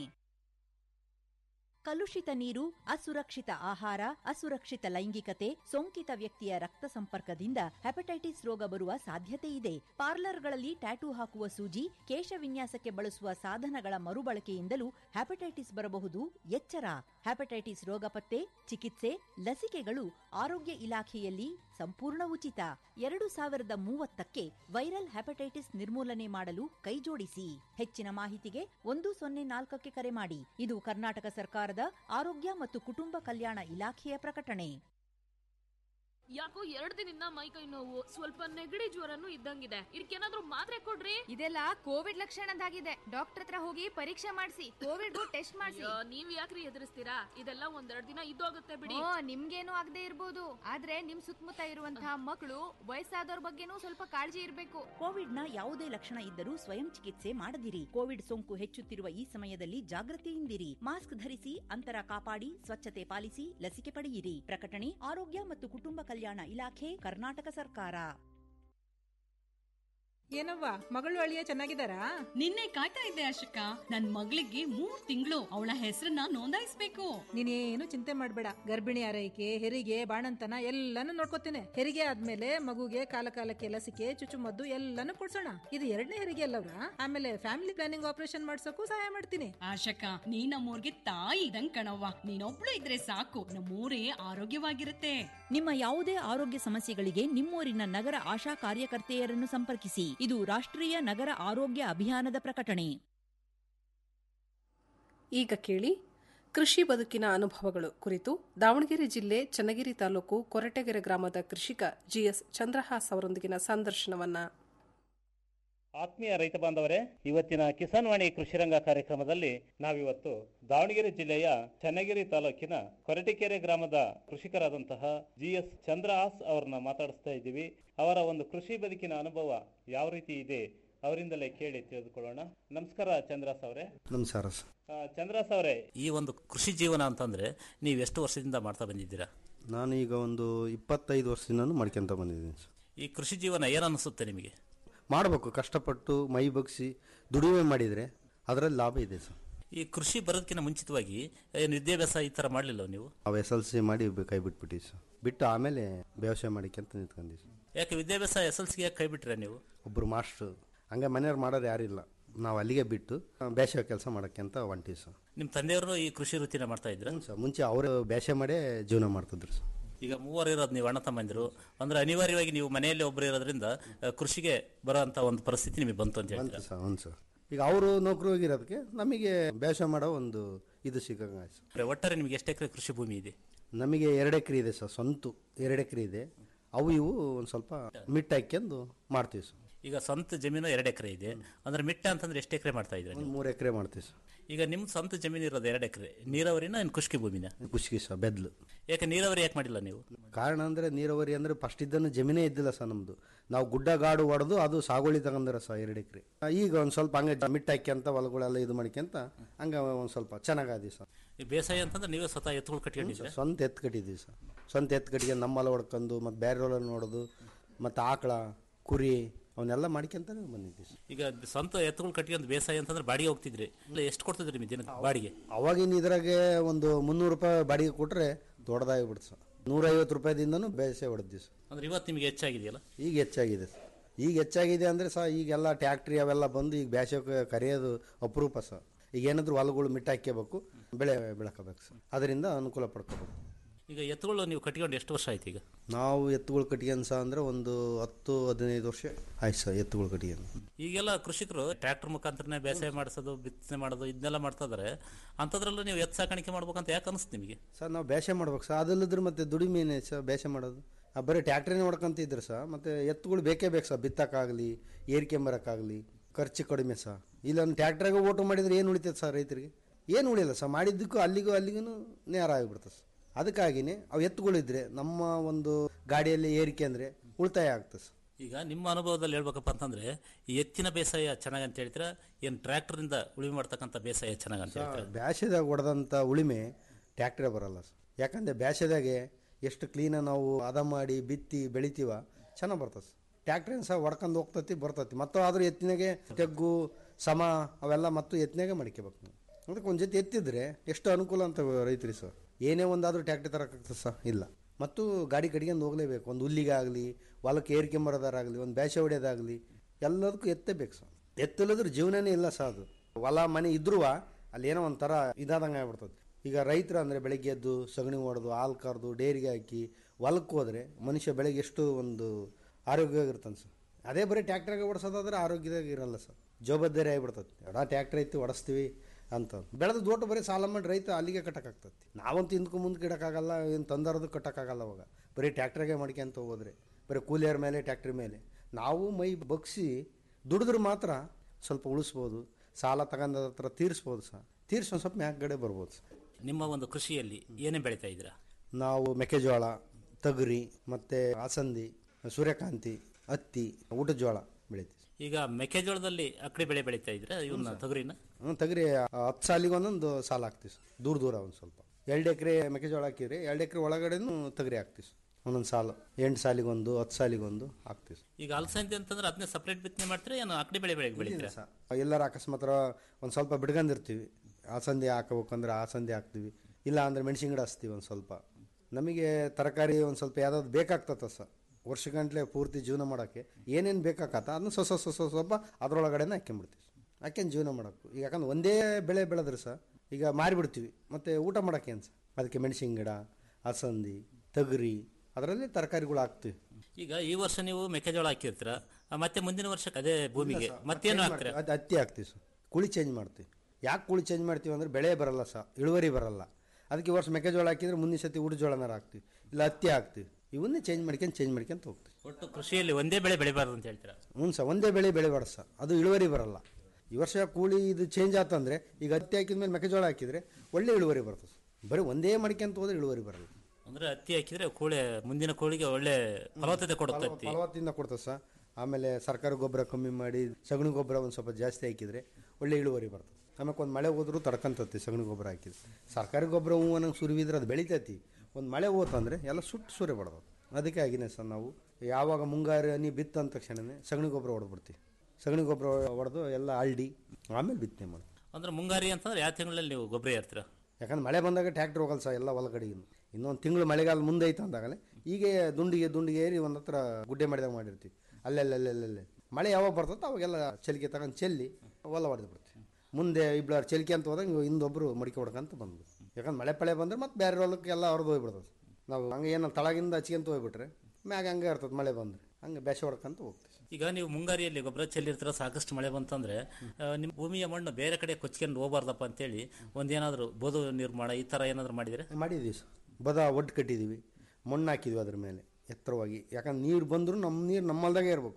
ಕಲುಷಿತ ನೀರು ಅಸುರಕ್ಷಿತ ಆಹಾರ ಅಸುರಕ್ಷಿತ ಲೈಂಗಿಕತೆ ಸೋಂಕಿತ ವ್ಯಕ್ತಿಯ ರಕ್ತ ಸಂಪರ್ಕದಿಂದ ಹೆಪಟೈಟಿಸ್ ರೋಗ ಬರುವ ಸಾಧ್ಯತೆ ಇದೆ ಪಾರ್ಲರ್ಗಳಲ್ಲಿ ಟ್ಯಾಟೂ ಹಾಕುವ ಸೂಜಿ ಕೇಶ ವಿನ್ಯಾಸಕ್ಕೆ ಬಳಸುವ ಸಾಧನಗಳ ಮರುಬಳಕೆಯಿಂದಲೂ ಹೆಪಟೈಟಿಸ್ ಬರಬಹುದು ಎಚ್ಚರ ಹೆಪಟೈಟಿಸ್ ರೋಗ ಪತ್ತೆ ಚಿಕಿತ್ಸೆ ಲಸಿಕೆಗಳು ಆರೋಗ್ಯ ಇಲಾಖೆಯಲ್ಲಿ ಸಂಪೂರ್ಣ ಉಚಿತ ಎರಡು ಸಾವಿರದ ಮೂವತ್ತಕ್ಕೆ ವೈರಲ್ ಹೆಪಟೈಟಿಸ್ ನಿರ್ಮೂಲನೆ ಮಾಡಲು ಕೈಜೋಡಿಸಿ ಹೆಚ್ಚಿನ ಮಾಹಿತಿಗೆ ಒಂದು ಸೊನ್ನೆ ನಾಲ್ಕಕ್ಕೆ ಕರೆ ಮಾಡಿ ಇದು ಕರ್ನಾಟಕ ಸರ್ಕಾರದ ಆರೋಗ್ಯ ಮತ್ತು ಕುಟುಂಬ ಕಲ್ಯಾಣ ಇಲಾಖೆಯ ಪ್ರಕಟಣೆ ಯಾಕೋ ಎರಡ್ ದಿನದಿಂದ ಮೈ ಕೈ ನೋವು ಸ್ವಲ್ಪ ನೆಗಡಿ ಜ್ವರನು ಇದ್ದಂಗಿದೆ ಇದಕ್ಕೇನಾದ್ರೂ ಮಾತ್ರೆ ಕೊಡ್ರಿ ಇದೆಲ್ಲ ಕೋವಿಡ್ ಲಕ್ಷಣದಾಗಿದೆ ಡಾಕ್ಟರ್ ಹತ್ರ ಹೋಗಿ ಪರೀಕ್ಷೆ ಮಾಡಿಸಿ ಕೋವಿಡ್ ಟೆಸ್ಟ್ ಮಾಡಿಸಿ ಅಯ್ಯೋ, ನೀವ್ ಯಾಕ್ರಿ ಎದುರಿಸ್ತೀರಾ ಇದೆಲ್ಲ ಒಂದೆರಡ್ ದಿನ ಇದ್ದೋಗುತ್ತೆ ಬಿಡಿ ಓ ನಿಮ್ಗೇನು ಆಗದೆ ಇರ್ಬೋದು ಆದ್ರೆ ನಿಮ್ ಸುತ್ತಮುತ್ತ ಇರುವಂತಹ ಮಕ್ಕಳು ವಯಸ್ಸಾದವ್ರ ಬಗ್ಗೆನೂ ಸ್ವಲ್ಪ ಕಾಳಜಿ ಇರ್ಬೇಕು ಕೋವಿಡ್ನ ಯಾವುದೇ ಲಕ್ಷಣ ಇದ್ದರೂ ಸ್ವಯಂ ಚಿಕಿತ್ಸೆ ಮಾಡದಿರಿ ಕೋವಿಡ್ ಸೋಂಕು ಹೆಚ್ಚುತ್ತಿರುವ ಈ ಸಮಯದಲ್ಲಿ ಜಾಗೃತಿಯಿಂದಿರಿ ಮಾಸ್ಕ್ ಧರಿಸಿ ಅಂತರ ಕಾಪಾಡಿ ಸ್ವಚ್ಛತೆ ಪಾಲಿಸಿ ಲಸಿಕೆ ಪಡೆಯಿರಿ ಪ್ರಕಟಣೆ ಆರೋಗ್ಯ ಮತ್ತು ಕುಟುಂಬ ಕಲ್ಯಾಣ ಇಲಾಖೆ ಕರ್ನಾಟಕ ಸರ್ಕಾರ ಏನವ್ವ ಮಗಳು ಅಳಿಯ ಚೆನ್ನಾಗಿದ್ದಾರಾ ನಿನ್ನೆ ಕಾಯ್ತಾ ಇದ್ದೆ ಅಶೋಕ ನನ್ ಮಗಳಿಗೆ ಮೂರ್ ತಿಂಗಳು ಅವಳ ಹೆಸರನ್ನ ನೋಂದಾಯಿಸ್ಬೇಕು ನೀನೇನು ಚಿಂತೆ ಮಾಡಬೇಡ ಗರ್ಭಿಣಿ ಆರೈಕೆ ಹೆರಿಗೆ ಬಾಣಂತನ ಎಲ್ಲಾನು ನೋಡ್ಕೋತೇನೆ ಹೆರಿಗೆ ಆದ್ಮೇಲೆ ಮಗುಗೆ ಕಾಲ ಕಾಲಕ್ಕೆ ಲಸಿಕೆ ಚುಚ್ಚುಮದ್ದು ಎಲ್ಲಾನು ಕೊಡ್ಸೋಣ ಇದು ಎರಡನೇ ಹೆರಿಗೆ ಅಲ್ಲವ್ರ ಆಮೇಲೆ ಫ್ಯಾಮಿಲಿ ಪ್ಲಾನಿಂಗ್ ಆಪರೇಷನ್ ಮಾಡ್ಸೋಕು ಸಹಾಯ ಮಾಡ್ತೀನಿ ಆಶಕ ನೀ ನಮ್ಮೂರ್ಗೆ ತಾಯಿ ಇದಂಗ್ ಕಣವ್ವ ನೀನೊಬ್ಳು ಇದ್ರೆ ಸಾಕು ನಮ್ಮೂರೇ ಆರೋಗ್ಯವಾಗಿರುತ್ತೆ ನಿಮ್ಮ ಯಾವುದೇ ಆರೋಗ್ಯ ಸಮಸ್ಯೆಗಳಿಗೆ ನಿಮ್ಮೂರಿನ ನಗರ ಆಶಾ ಕಾರ್ಯಕರ್ತೆಯರನ್ನು ಸಂಪರ್ಕಿಸಿ ಇದು ರಾಷ್ಟ್ರೀಯ ನಗರ ಆರೋಗ್ಯ ಅಭಿಯಾನದ ಪ್ರಕಟಣೆ ಈಗ ಕೇಳಿ ಕೃಷಿ ಬದುಕಿನ ಅನುಭವಗಳು ಕುರಿತು ದಾವಣಗೆರೆ ಜಿಲ್ಲೆ ಚನ್ನಗಿರಿ ತಾಲೂಕು ಕೊರಟಗೆರೆ ಗ್ರಾಮದ ಕೃಷಿಕ ಜಿಎಸ್ ಚಂದ್ರಹಾಸ್ ಅವರೊಂದಿಗಿನ ಸಂದರ್ಶನವನ್ನ ಆತ್ಮೀಯ ರೈತ ಬಾಂಧವರೇ ಇವತ್ತಿನ ಕಿಸಾನ್ ವಾಣಿ ಕೃಷಿರಂಗ ಕಾರ್ಯಕ್ರಮದಲ್ಲಿ ನಾವಿವತ್ತು ದಾವಣಗೆರೆ ಜಿಲ್ಲೆಯ ಚನ್ನಗಿರಿ ತಾಲೂಕಿನ ಕೊರಟಿಕೆರೆ ಗ್ರಾಮದ ಕೃಷಿಕರಾದಂತಹ ಜಿ ಎಸ್ ಚಂದ್ರಹಾಸ್ ಅವರನ್ನ ಮಾತಾಡಿಸ್ತಾ ಇದ್ದೀವಿ ಅವರ ಒಂದು ಕೃಷಿ ಬದುಕಿನ ಅನುಭವ ಯಾವ ರೀತಿ ಇದೆ ಅವರಿಂದಲೇ ಕೇಳಿ ತಿಳಿದುಕೊಳ್ಳೋಣ ನಮಸ್ಕಾರ ಚಂದ್ರಾಸ್ ಅವರೇ ನಮಸ್ಕಾರ ಸರ್ ಆ, ಚಂದ್ರಾಸ್ ಅವರೇ ಈ ಒಂದು ಕೃಷಿ ಜೀವನ ಅಂತಂದ್ರೆ ನೀವು ಎಷ್ಟು ವರ್ಷದಿಂದ ಮಾಡ್ತಾ ಬಂದಿದ್ದೀರಾ ನಾನು ಈಗ ಒಂದು ಇಪ್ಪತ್ತೈದು ವರ್ಷದಿಂದ ಮಾಡ್ಕೊಂತ ಬಂದಿದ್ದೀನಿ ಸರ್ ಈ ಕೃಷಿ ಜೀವನ ಏನು ಅನಿಸುತ್ತೆ ನಿಮಗೆ ಮಾಡಬೇಕು ಕಷ್ಟಪಟ್ಟು ಮೈ ಬಗ್ಸಿ ದುಡಿಮೆ ಮಾಡಿದರೆ ಅದರಲ್ಲಿ ಲಾಭ ಇದೆ ಸರ್ ಈ ಕೃಷಿ ಬರೋದಕ್ಕಿಂತ ಮುಂಚಿತವಾಗಿ ಏನು ವಿದ್ಯಾಭ್ಯಾಸ ಈ ಥರ ಮಾಡಲಿಲ್ಲ ನೀವು ಅವು ಎಸ್ ಎಲ್ ಸಿ ಮಾಡಿ ಬೆ- ಕೈ ಬಿಟ್ಬಿಟ್ಟಿವಿ ಸರ್ ಬಿಟ್ಟು ಆಮೇಲೆ ವ್ಯವಸಾಯ ಮಾಡಿಕ್ಯಂತ ನಿಂತ್ಕೊಂಡಿವಿ ಸರ್ ಯಾಕೆ ವಿದ್ಯಾಭ್ಯಾಸ ಎಸ್ ಎಲ್ ಸಿಗೆ ಕೈ ಬಿಟ್ರೆ ನೀವು ಒಬ್ಬರು ಮಾಸ್ಟ್ರು ಹಂಗೆ ಮನೆಯವ್ರು ಮಾಡೋರು ಯಾರಿಲ್ಲ ನಾವು ಅಲ್ಲಿಗೆ ಬಿಟ್ಟು ಆ, ಬೇಸಾಯ ಕೆಲಸ ಮಾಡೋಕ್ಕೆ ಅಂತ ಹೊಂಟೀವಿ ಸರ್ ನಿಮ್ಮ ತಂದೆಯವರು ಈ ಕೃಷಿ ವೃತ್ತಿನ ಮಾಡ್ತಾ ಇದ್ರ ಸರ್ ಮುಂಚೆ ಅವರು ಬೇಸಾಯ ಮಾಡೇ ಜೀವನ ಮಾಡ್ತಿದ್ರು ಸರ್ ಈಗ ಮೂವರು ಇರೋದು ನೀವು ಅಣ್ಣ ತಮ್ಮಂದಿರು ಅಂದ್ರೆ ಅನಿವಾರ್ಯವಾಗಿ ನೀವು ಮನೆಯಲ್ಲಿ ಒಬ್ಬರು ಇರೋದ್ರಿಂದ ಆ, ಕೃಷಿಗೆ ಬರೋಂಥ ಒಂದು ಪರಿಸ್ಥಿತಿ ನಿಮಗೆ ಬಂತು ಅಂತ ಹೇಳ್ತೀರಾ ಸರ್ ಹ್ಞೂ ಸರ್ ಈಗ ಅವರು ನೌಕರಿ ಹೋಗಿರೋದಕ್ಕೆ ನಮಗೆ ಬೇಸಾಯ ಮಾಡೋ ಒಂದು ಇದು ಸಿಕ್ಕಂಗೆ ಆಯ್ತು ಸರ್ ಅಂದ್ರೆ ಒಟ್ಟಾರೆ ನಿಮಗೆ ಎಷ್ಟು ಎಕರೆ ಕೃಷಿ ಭೂಮಿ ಇದೆ ನಮಗೆ ಎರಡು ಎಕರೆ ಇದೆ ಸರ್ ಸ್ವಂತ ಎರಡು ಎಕರೆ ಇದೆ ಅವು ಇವು ಒಂದು ಸ್ವಲ್ಪ ಮಿಟ್ ಹಾಕ್ಯಂದು ಮಾಡ್ತೀವಿ ಸರ್ ಈಗ ಸ್ವಂತ ಜಮೀನು ಎರಡು ಎಕರೆ ಇದೆ ಅಂದ್ರೆ ಮಿಟ್ಟ ಅಂತಂದ್ರೆ ಎಷ್ಟು ಎಕರೆ ಮಾಡ್ತಾ ಇದ್ರೆ ಒಂದು ಮೂರು ಎಕರೆ ಮಾಡ್ತೀವಿ ಸರ್ ಈಗ ನಿಮ್ಮ ಸ್ವಂತ ಜಮೀನು ಇರೋದು ಎರಡು ಎಕರೆ ನೀರಾವರಿನ ಏನು ಖುಷ್ಕಿ ಭೂಮಿನ ಖುಷಿ ಸರ್ ಬೆದ್ಲು ಯಾಕೆ ನೀರಾವರಿ ಯಾಕೆ ಮಾಡಿಲ್ಲ ನೀವು ಕಾರಣ ಅಂದರೆ ನೀರಾವರಿ ಅಂದರೆ ಫಸ್ಟ್ ಇದ್ದನ್ನು ಜಮೀನೇ ಇದ್ದಿಲ್ಲ ಸರ್ ನಮ್ಮದು ನಾವು ಗುಡ್ಡಗಾಡು ಹೊಡೆದು ಅದು ಸಾಗುವಳಿ ತಗೊಂಡಿರ ಸರ್ ಎರಡು ಎಕರೆ ಈಗ ಒಂದು ಸ್ವಲ್ಪ ಹಂಗೆ ಮಿಟ್ಟ ಹಾಕ್ಯಂತ ಹೊಲಗಳೆಲ್ಲ ಇದು ಮಾಡ್ಕ್ಯಂತ ಹಂಗೆ ಒಂದು ಸ್ವಲ್ಪ ಚೆನ್ನಾಗಾದಿ ಸರ್ ಈ ಬೇಸಾಯ ಅಂತಂದ್ರೆ ನೀವೇ ಸ್ವತಃ ಎತ್ತುಗಳು ಕಟ್ಕೊಂಡಿದ್ರೆ ಸ್ವಂತ ಎತ್ತು ಕಟ್ಟಿದ್ದೀವಿ ಸರ್ ಸ್ವಂತ ಎತ್ತು ಕಟ್ಟಿಗೆ ನಮ್ಮಲ್ಲ ಹೊಡ್ಕೊಂಡು ಮತ್ತು ಬೇರೆ ಹೊಲ ನೋಡೋದು ಮತ್ತು ಆಕಳ ಕುರಿ ಅವನ್ನೆಲ್ಲ ಮಾಡ್ಕೊಂತಾನೆ ಬಂದಿದ್ದೀವಿ ಸರ್ ಈಗ ಸ್ವಂತ ಎತ್ತುಗಳು ಕಟ್ಕೊಂಡು ಬೇಸಾಯ ಅಂತಂದ್ರೆ ಬಾಡಿಗೆ ಹೋಗ್ತಿದ್ರಿ ಇಲ್ಲ ಎಷ್ಟು ಕೊಡ್ತಿದ್ರಿ ನಿಮಗೆ ದಿನ ಬಾಡಿಗೆ ಅವಾಗಿನ ಇದ್ರಾಗೆ ಒಂದು ಮುನ್ನೂರು ರೂಪಾಯಿ ಬಾಡಿಗೆ ಕೊಟ್ಟರೆ ದೊಡ್ಡದಾಗಿಬಿಡ್ತು ಸರ್ ನೂರೈವತ್ತು ರೂಪಾಯಿದಿಂದನೂ ಬೇಸಾಯ ಹೊಡೆದ್ವಿ ಸರ್ ಅಂದ್ರೆ ಇವತ್ತು ನಿಮಗೆ ಹೆಚ್ಚಾಗಿದೆಯಲ್ಲ ಈಗ ಹೆಚ್ಚಾಗಿದೆ ಸರ್ ಈಗ ಹೆಚ್ಚಾಗಿದೆ ಅಂದರೆ ಸಹ ಈಗೆಲ್ಲ ಟ್ಯಾಕ್ಟ್ರಿ ಅವೆಲ್ಲ ಬಂದು ಈಗ ಬೇಸಾಯಕ್ಕೆ ಕರೆಯೋದು ಅಪರೂಪ ಸರ್ ಈಗ ಏನಾದರೂ ಹೊಲಗಳು ಮಿಟ್ಟ ಹಾಕ್ಕೋಬೇಕು ಬೆಳೆ ಬೆಳ್ಕೋಬೇಕು ಸರ್ ಅದರಿಂದ ಅನುಕೂಲ ಪಡ್ಕೋಬೇಕು ಈಗ ಎತ್ತುಗಳು ನೀವು ಕಟ್ಕೊಂಡು ಎಷ್ಟು ವರ್ಷ ಆಯ್ತು ಈಗ ನಾವು ಎತ್ತುಗಳು ಕಟ್ಕೊಂಡು ಸಹ ಅಂದರೆ ಒಂದು ಹತ್ತು ಹದಿನೈದು ವರ್ಷ ಆಯ್ತು ಸರ್ ಎತ್ತುಗಳು ಕಟ್ಕೊಂಡು ಈಗೆಲ್ಲ ಕೃಷಿಕರು ಟ್ರ್ಯಾಕ್ಟರ್ ಮುಖಾಂತರನೇ ಬೇಸಾಯ ಮಾಡಿಸೋದು ಬಿತ್ತನೆ ಮಾಡೋದು ಇದನ್ನೆಲ್ಲ ಮಾಡ್ತಾ ಇದಾರೆ ಅಂಥದ್ರಲ್ಲೂ ನೀವು ಎತ್ತು ಸಾಕಾಣಿಕೆ ಮಾಡ್ಬೇಕಂತ ಯಾಕೆ ಅನಿಸ್ತು ನಿಮಗೆ ಸರ್ ನಾವು ಬೇಸಾಯ ಮಾಡ್ಬೇಕು ಸರ್ ಅದಲ್ಲದ್ರೆ ಮತ್ತೆ ದುಡಿಮೆನೆ ಸರ್ ಬೇಸಾಯ ಮಾಡೋದು ಆ ಬರೀ ಟ್ಯಾಕ್ಟ್ರಿನೇ ಹೊಡ್ಕೊಂತಿದ್ರು ಸರ್ ಮತ್ತು ಎತ್ತುಗಳು ಬೇಕೇ ಬೇಕು ಸರ್ ಬಿತ್ತಕ್ಕಾಗಲಿ ಏರ್ಕೊಂಬರಕ್ಕಾಗಲಿ ಖರ್ಚು ಕಡಿಮೆ ಸರ್ ಇಲ್ಲ ಟ್ಯಾಕ್ಟ್ರಾಗ ಓಟು ಮಾಡಿದ್ರೆ ಏನು ಉಳಿತೈತೆ ಸರ್ ರೈತರಿಗೆ ಏನು ಉಳಿಯಲ್ಲ ಸರ್ ಮಾಡಿದ್ದಕ್ಕೂ ಅಲ್ಲಿಗೂ ಅಲ್ಲಿಗೂ ನೇರ ಆಗಿಬಿಡ್ತದೆ ಸರ್ ಅದಕ್ಕಾಗಿನೇ ಅವು ಎತ್ತುಗಳಿದ್ರೆ ನಮ್ಮ ಒಂದು ಗಾಡಿಯಲ್ಲಿ ಏರಿಕೆ ಅಂದರೆ ಉಳಿತಾಯ ಆಗ್ತದೆ ಸರ್ ಈಗ ನಿಮ್ಮ ಅನುಭವದಲ್ಲಿ ಹೇಳ್ಬೇಕಪ್ಪ ಅಂತಂದ್ರೆ ಈ ಎತ್ತಿನ ಬೇಸಾಯ ಚೆನ್ನಾಗಿ ಅಂತ ಹೇಳ್ತೀರಾ ಏನು ಟ್ರ್ಯಾಕ್ಟರ್ನಿಂದ ಉಳುಮೆ ಮಾಡ್ತಕ್ಕಂಥ ಬೇಸಾಯ ಚೆನ್ನಾಗಿ ಅಂತ ಹೇಳ್ತೀರಾ ಬ್ಯಾಸ್ಯದಾಗ ಹೊಡೆದಂಥ ಉಳಿಮೆ ಟ್ಯಾಕ್ಟ್ರೇ ಬರಲ್ಲ ಸರ್ ಯಾಕಂದರೆ ಬ್ಯಾಸ್ಯದಾಗೆ ಎಷ್ಟು ಕ್ಲೀನಾಗಿ ನಾವು ಹದ ಮಾಡಿ ಬಿತ್ತಿ ಬೆಳಿತೀವ ಚೆನ್ನಾಗಿ ಬರ್ತದೆ ಸರ್ ಟ್ಯಾಕ್ಟ್ರೇನು ಸಹ ಹೊಡ್ಕೊಂಡು ಹೋಗ್ತತಿ ಬರ್ತತಿ ಮತ್ತು ಆದರೂ ಎತ್ತಿನಾಗೆ ತೆಗ್ಗು ಸಮ ಅವೆಲ್ಲ ಮತ್ತು ಎತ್ತಿನಾಗೆ ಮಾಡ್ಕೋಬೇಕು ನಾವು ಅದಕ್ಕೆ ಒಂದು ಜೊತೆ ಎತ್ತಿದ್ರೆ ಎಷ್ಟು ಅನುಕೂಲ ಅಂತ ರೈತರಿ ಸರ್ ಏನೇ ಒಂದಾದರೂ ಟ್ಯಾಕ್ಟ್ರಿ ತರೋಕ್ಕಾಗ್ತದೆ ಸರ್ ಇಲ್ಲ ಮತ್ತು ಗಾಡಿ ಕಡಿಗೆಂದು ಹೋಗಲೇಬೇಕು ಒಂದು ಹುಲ್ಲಿಗಾಗಲಿ ಹೊಲಕ್ಕೆ ಏರ್ಕೊಂಬರೋದಾರಾಗಲಿ ಒಂದು ಬ್ಯಾಸೆ ಹೊಡೆಯೋದಾಗಲಿ ಎಲ್ಲದಕ್ಕೂ ಎತ್ತೇ ಬೇಕು ಸರ್ ಎತ್ತಲ್ಲದ್ರೆ ಜೀವನನೇ ಇಲ್ಲ ಸರ್ ಅದು ಹೊಲ ಮನೆ ಇದ್ರೂ ಅಲ್ಲಿ ಏನೋ ಒಂಥರ ಇದಾದಂಗೆ ಆಗ್ಬಿಡ್ತದೆ ಈಗ ರೈತರು ಅಂದರೆ ಬೆಳಗ್ಗೆ ಎದ್ದು ಸಗಣಿ ಹೊಡೆದು ಹಾಲು ಕರೆದು ಡೈರಿಗೆ ಹಾಕಿ ಹೊಲಕ್ಕೆ ಹೋದರೆ ಮನುಷ್ಯ ಬೆಳಗ್ಗೆ ಎಷ್ಟು ಒಂದು ಆರೋಗ್ಯವಾಗಿರ್ತಾನೆ ಸರ್ ಅದೇ ಬರೀ ಟ್ಯಾಕ್ಟ್ರಾಗೆ ಓಡಿಸೋದಾದ್ರೆ ಆರೋಗ್ಯದಾಗ ಇರಲ್ಲ ಸರ್ ಜವಾಬ್ದಾರಿ ಆಗಿಬಿಡ್ತದೆ ಎಡ ಟ್ಯಾಕ್ಟ್ರ್ ಐತಿ ಓಡಿಸ್ತೀವಿ ಅಂತ ಬೆಳೆದ ದೊಡ್ಡ ಬರೀ ಸಾಲ ಮಾಡಿ ರೈತ ಅಲ್ಲಿಗೆ ಕಟ್ಟಕ್ಕಾಗ್ತದೆ ನಾವಂತೂ ಹಿಂದ್ಕು ಮುಂದೆ ಇಡೋಕ್ಕಾಗಲ್ಲ ಏನು ತಂದರದು ಕಟ್ಟಕ್ಕಾಗಲ್ಲ ಅವಾಗ ಬರೀ ಟ್ಯಾಕ್ಟ್ರಾಗೆ ಮಾಡ್ಕೊಂತ ಹೋದ್ರೆ ಬರೀ ಕೂಲಿಯರ್ ಮೇಲೆ ಟ್ಯಾಕ್ಟ್ರಿ ಮೇಲೆ ನಾವು ಮೈ ಬಗ್ಸಿ ದುಡಿದ್ರೆ ಮಾತ್ರ ಸ್ವಲ್ಪ ಉಳಿಸ್ಬೋದು ಸಾಲ ತಗೊಂಡ ಹತ್ರ ತೀರಿಸ್ಬೋದು ಸರ್ ತೀರ್ಸಿ ಒಂದು ಸ್ವಲ್ಪ ಮ್ಯಾಕ್ಗಡೆ ಬರ್ಬೋದು ಸರ್ ನಿಮ್ಮ ಒಂದು ಕೃಷಿಯಲ್ಲಿ ಏನೇ ಬೆಳೀತಾ ಇದ್ದೀರಾ ನಾವು ಮೆಕ್ಕೆಜೋಳ ತೊಗರಿ ಮತ್ತು ಅಸಂದಿ ಸೂರ್ಯಕಾಂತಿ ಹತ್ತಿ ಊಟದ ಜೋಳ ಬೆಳಿತೀವಿ ಈಗ ಮೆಕ್ಕೆಜೋಳದಲ್ಲಿ ಅಕ್ಕಡಿ ಬೆಳೆ ಬೆಳೀತಾ ಇದ್ದೀರಾ ಇವನ್ನ ತೊಗರಿನ ಹ್ಞೂ ತೊಗರಿ ಹತ್ತು ಸಾಲಿಗೆ ಒಂದೊಂದು ಸಾಲ ಹಾಕ್ತೀವಿ ಸರ್ ದೂರ ದೂರ ಒಂದು ಸ್ವಲ್ಪ ಎರಡು ಎಕರೆ ಮೆಕ್ಕೆಜೋಳ ಹಾಕಿದ್ರೆ ಎರಡು ಎಕರೆ ಒಳಗಡೆನೂ ತೊಗರಿ ಹಾಕ್ತೀವಿ ಸರ್ ಒಂದೊಂದು ಸಾಲು ಎಂಟು ಸಾಲಿಗೊಂದು ಹತ್ತು ಸಾಲಿಗೊಂದು ಹಾಕ್ತೀವಿ ಸರ್ ಈಗ ಅಲಸಂದಿ ಅಂತಂದ್ರೆ ಅದನ್ನೇ ಸಪ್ರೇಟ್ ಬಿತ್ತನೆ ಮಾಡ್ತೀರಾ ಏನು ಅಕ್ಕಡಿ ಬೆಳೆ ಬೆಳೆ ಬೆಳೀತೀರಾ ಎಲ್ಲರ ಅಕಸ್ಮಾತ್ ಒಂದು ಸ್ವಲ್ಪ ಬಿಡ್ಕೊಂಡಿರ್ತೀವಿ ಆಸಂದಿ ಹಾಕಬೇಕಂದ್ರೆ ಆಸಂದಿ ಹಾಕ್ತೀವಿ ಇಲ್ಲ ಅಂದರೆ ಮೆಣಸಿನ ಗಿಡ ಹಚ್ತೀವಿ ಒಂದು ಸ್ವಲ್ಪ ನಮಗೆ ತರಕಾರಿ ಒಂದು ಸ್ವಲ್ಪ ಯಾವ್ದಾದ್ರು ಬೇಕಾಗ್ತದೆ ಸರ್ ವರ್ಷಗಂಟ್ಲೆ ಪೂರ್ತಿ ಜೀವನ ಮಾಡೋಕ್ಕೆ ಏನೇನು ಬೇಕಾಗತ್ತ ಅದನ್ನ ಸ್ವಲ್ಪ ಸ್ವಲ್ಪ ಸ್ವಲ್ಪ ಸ್ವಲ್ಪ ಅದರೊಳಗಡೆನೇ ಹಾಕ್ಕೊಂಬಿಡ್ತೀವಿ ಹಾಕ್ಯಂಡು ಜೀವನ ಮಾಡೋಕ್ಕೂ ಈಗ ಯಾಕಂದ್ರೆ ಒಂದೇ ಬೆಳೆ ಬೆಳೆದ್ರೆ ಸರ್ ಈಗ ಮಾರಿಬಿಡ್ತೀವಿ ಮತ್ತು ಊಟ ಮಾಡೋಕ್ಕೆ ಏನು ಸರ್ ಅದಕ್ಕೆ ಮೆಣಸಿನ ಗಿಡ ಅಲಸಂದಿ ತೊಗರಿ ಅದರಲ್ಲಿ ತರಕಾರಿಗಳು ಹಾಕ್ತೀವಿ ಈಗ ಈ ವರ್ಷ ನೀವು ಮೆಕ್ಕೆಜೋಳ ಹಾಕಿರ್ತೀರಾ ಆ, ಮತ್ತೆ ಮುಂದಿನ ವರ್ಷಕ್ಕೆ ಅದೇ ಭೂಮಿಗೆ ಮತ್ತೇನು ಹಾಕ್ತೀರಾ ಅದು ಹತ್ತಿ ಹಾಕ್ತೀವಿ ಸರ್ ಕುಳಿ ಚೇಂಜ್ ಮಾಡ್ತೀವಿ ಯಾಕೆ ಕುಳಿ ಚೇಂಜ್ ಮಾಡ್ತೀವಿ ಅಂದರೆ ಬೆಳೆ ಬರಲ್ಲ ಸರ್ ಇಳುವರಿ ಬರಲ್ಲ ಅದಕ್ಕೆ ಈ ವರ್ಷ ಮೆಕ್ಕೆಜೋಳ ಹಾಕಿದ್ರೆ ಮುಂದಿನ ಸತಿ ಊಟ ಜೋಳನಾರ ಹಾಕ್ತೀವಿ ಇಲ್ಲ ಹತ್ತಿ ಹಾಕ್ತೀವಿ ಇವನ್ನೇ ಚೇಂಜ್ ಮಾಡ್ಕೊಂಡು ಚೇಂಜ್ ಮಾಡ್ಕೊಂತ ಹೋಗ್ತೀವಿ ಒಟ್ಟು ಕೃಷಿಯಲ್ಲಿ ಒಂದೇ ಬೆಳೆ ಬೆಳಿಬಾರ್ದು ಅಂತ ಹೇಳ್ತೀರಾ ಹ್ಞೂ ಸರ್ ಒಂದೇ ಬೆಳೆ ಬೆಳೆಬಾರ್ದು ಸರ್ ಅದು ಇಳುವರಿ ಬರಲ್ಲ ಈ ವರ್ಷ ಕೂಲಿ ಇದು ಚೇಂಜ್ ಆತಂದ್ರೆ ಈಗ ಹತ್ತಿ ಹಾಕಿದ ಮೇಲೆ ಮೆಕ್ಕೆಜೋಳ ಹಾಕಿದ್ರೆ ಒಳ್ಳೆ ಇಳುವರಿ ಬರ್ತದೆ ಸರ್ ಬರೀ ಒಂದೇ ಮಾಡ್ಕೊಂತ ಹೋದ್ರೆ ಇಳುವರಿ ಬರಲ್ಲ ಅಂದ್ರೆ ಹತ್ತಿ ಹಾಕಿದ್ರೆ ಕೋಳಿ ಮುಂದಿನ ಕೋಳಿಗೆ ಒಳ್ಳೆ ಫಲವತ್ತತೆ ಕೊಡುತ್ತೆ ಹತ್ತಿ ಫಲವತ್ತಿಂದ ಕೊಡ್ತದೆ ಸರ್ ಆಮೇಲೆ ಸರ್ಕಾರಿ ಗೊಬ್ಬರ ಕಮ್ಮಿ ಮಾಡಿ ಸಗಣಿ ಗೊಬ್ಬರ ಒಂದು ಸ್ವಲ್ಪ ಜಾಸ್ತಿ ಹಾಕಿದರೆ ಒಳ್ಳೆ ಇಳುವರಿ ಬರ್ತದೆ ಆಮೇಲೆ ಒಂದು ಮಳೆ ಹೋದ್ರೂ ತಡ್ಕೊಂತತಿ ಸಗಣಿ ಗೊಬ್ಬರ ಹಾಕಿದ್ರೆ ಸರ್ಕಾರಿ ಗೊಬ್ಬರ ಹೂವು ನಂಗೆ ಸುರಿವಿದ್ರೆ ಅದು ಬೆಳಿತೈತಿ ಒಂದು ಮಳೆ ಹೋತಂದ್ರೆ ಎಲ್ಲ ಸುಟ್ಟು ಸುರಿ ಬಡ್ದು ಅದಕ್ಕೆ ಆಗಿನೇ ಸರ್ ನಾವು ಯಾವಾಗ ಮುಂಗಾರು ಹನಿ ಬಿತ್ತಂದ ತಕ್ಷಣನೇ ಸಗಣಿ ಗೊಬ್ಬರ ಹೊಡೆದ್ಬಿಡ್ತೀವಿ ಸಗಣಿ ಗೊಬ್ಬರ ಹೊಡೆದು ಎಲ್ಲ ಹಳ್ಳಿ ಆಮೇಲೆ ಬಿತ್ತನೆ ಮಾಡಿ ಅಂದ್ರೆ ಮುಂಗಾರಿ ಅಂತಂದ್ರೆ ಯಾವ ತಿಂಗಳಲ್ಲಿ ನೀವು ಗೊಬ್ಬರ ಏರ್ತೀರಾ ಯಾಕಂದ್ರೆ ಮಳೆ ಬಂದಾಗ ಟ್ಯಾಕ್ಟ್ರ್ ಹೋಗಲ್ಲ ಸರ್ ಎಲ್ಲ ಹೊಲ ಕಡೆಗಿನ ಇನ್ನೊಂದು ತಿಂಗಳು ಮಳೆಗಾಲ ಮುಂದೆ ಐತೆ ಅಂದಾಗಲೇ ಹೀಗೆ ದುಂಡಿಗೆ ದುಂಡಿಗೆ ಏರಿ ಒಂದು ಹತ್ರ ಗುಡ್ಡೆ ಮಾಡಿದಾಗ ಮಾಡಿರ್ತೀವಿ ಅಲ್ಲೆಲ್ಲೆಲ್ಲೆಲ್ಲೆಲ್ಲೆ ಮಳೆ ಯಾವಾಗ ಬರ್ತದೋ ಅವಾಗೆಲ್ಲ ಚಲಿಕೆ ತಗೊಂಡು ಚೆಲ್ಲಿ ಹೊಲ ಹೊಡೆದು ಬಿಡ್ತೀವಿ ಮುಂದೆ ಇಬ್ಬರು ಚಲಿಕೆ ಅಂತ ಹೋದಾಗ ಹಿಂದೊಬ್ಬರು ಮಡಿಕೆ ಹೊಡ್ಕಂತ ಬಂದ್ಬಿಡು ಯಾಕಂದ್ರೆ ಮಳೆ ಪಳೆ ಬಂದರೆ ಮತ್ತೆ ಬೇರೆ ಹೊಲಕ್ಕೆ ಎಲ್ಲ ಹೊರದು ಹೋಗ್ಬಿಡ್ತದೆ ನಾವು ಹಂಗೆ ಏನೋ ತಳಗಿಂದ ಹಚ್ಕೊಂತ ಹೋಗ್ಬಿಟ್ರೆ ಮ್ಯಾಗ ಹಂಗೆ ಇರ್ತದೆ ಮಳೆ ಬಂದರೆ ಹಂಗೆ ಬೇಸೆ ಹೊಡ್ಕಂತ ಹೋಗ್ತೀವಿ ಈಗ ನೀವು ಮುಂಗಾರಿಯಲ್ಲಿ ಗೊಬ್ಬರ ಚೆಲ್ಲಿರ್ತೀರ ಸಾಕಷ್ಟು ಮಳೆ ಬಂತಂದ್ರೆ ಆ, ನಿಮ್ಮ ಭೂಮಿಯ ಮಣ್ಣು ಬೇರೆ ಕಡೆ ಕೊಚ್ಕೊಂಡು ಹೋಗ್ಬಾರ್ದಪ್ಪ ಅಂತೇಳಿ ಒಂದೇನಾದ್ರು ಬೋದು ನಿರ್ಮಾಣ ಈ ಥರ ಏನಾದ್ರು ಮಾಡಿದರೆ ಮಾಡಿದ್ದೀವಿ ಸರ್ ಬದ ಒಟ್ಟು ಕಟ್ಟಿದ್ದೀವಿ ಮಣ್ಣು ಹಾಕಿದ್ವಿ ಅದ್ರ ಮೇಲೆ ಎತ್ತರವಾಗಿ ಯಾಕಂದ್ರೆ ನೀರು ಬಂದರೂ ನಮ್ಮ ನೀರು ನಮ್ಮಲ್ದಾಗೆ ಇರಬೇಕು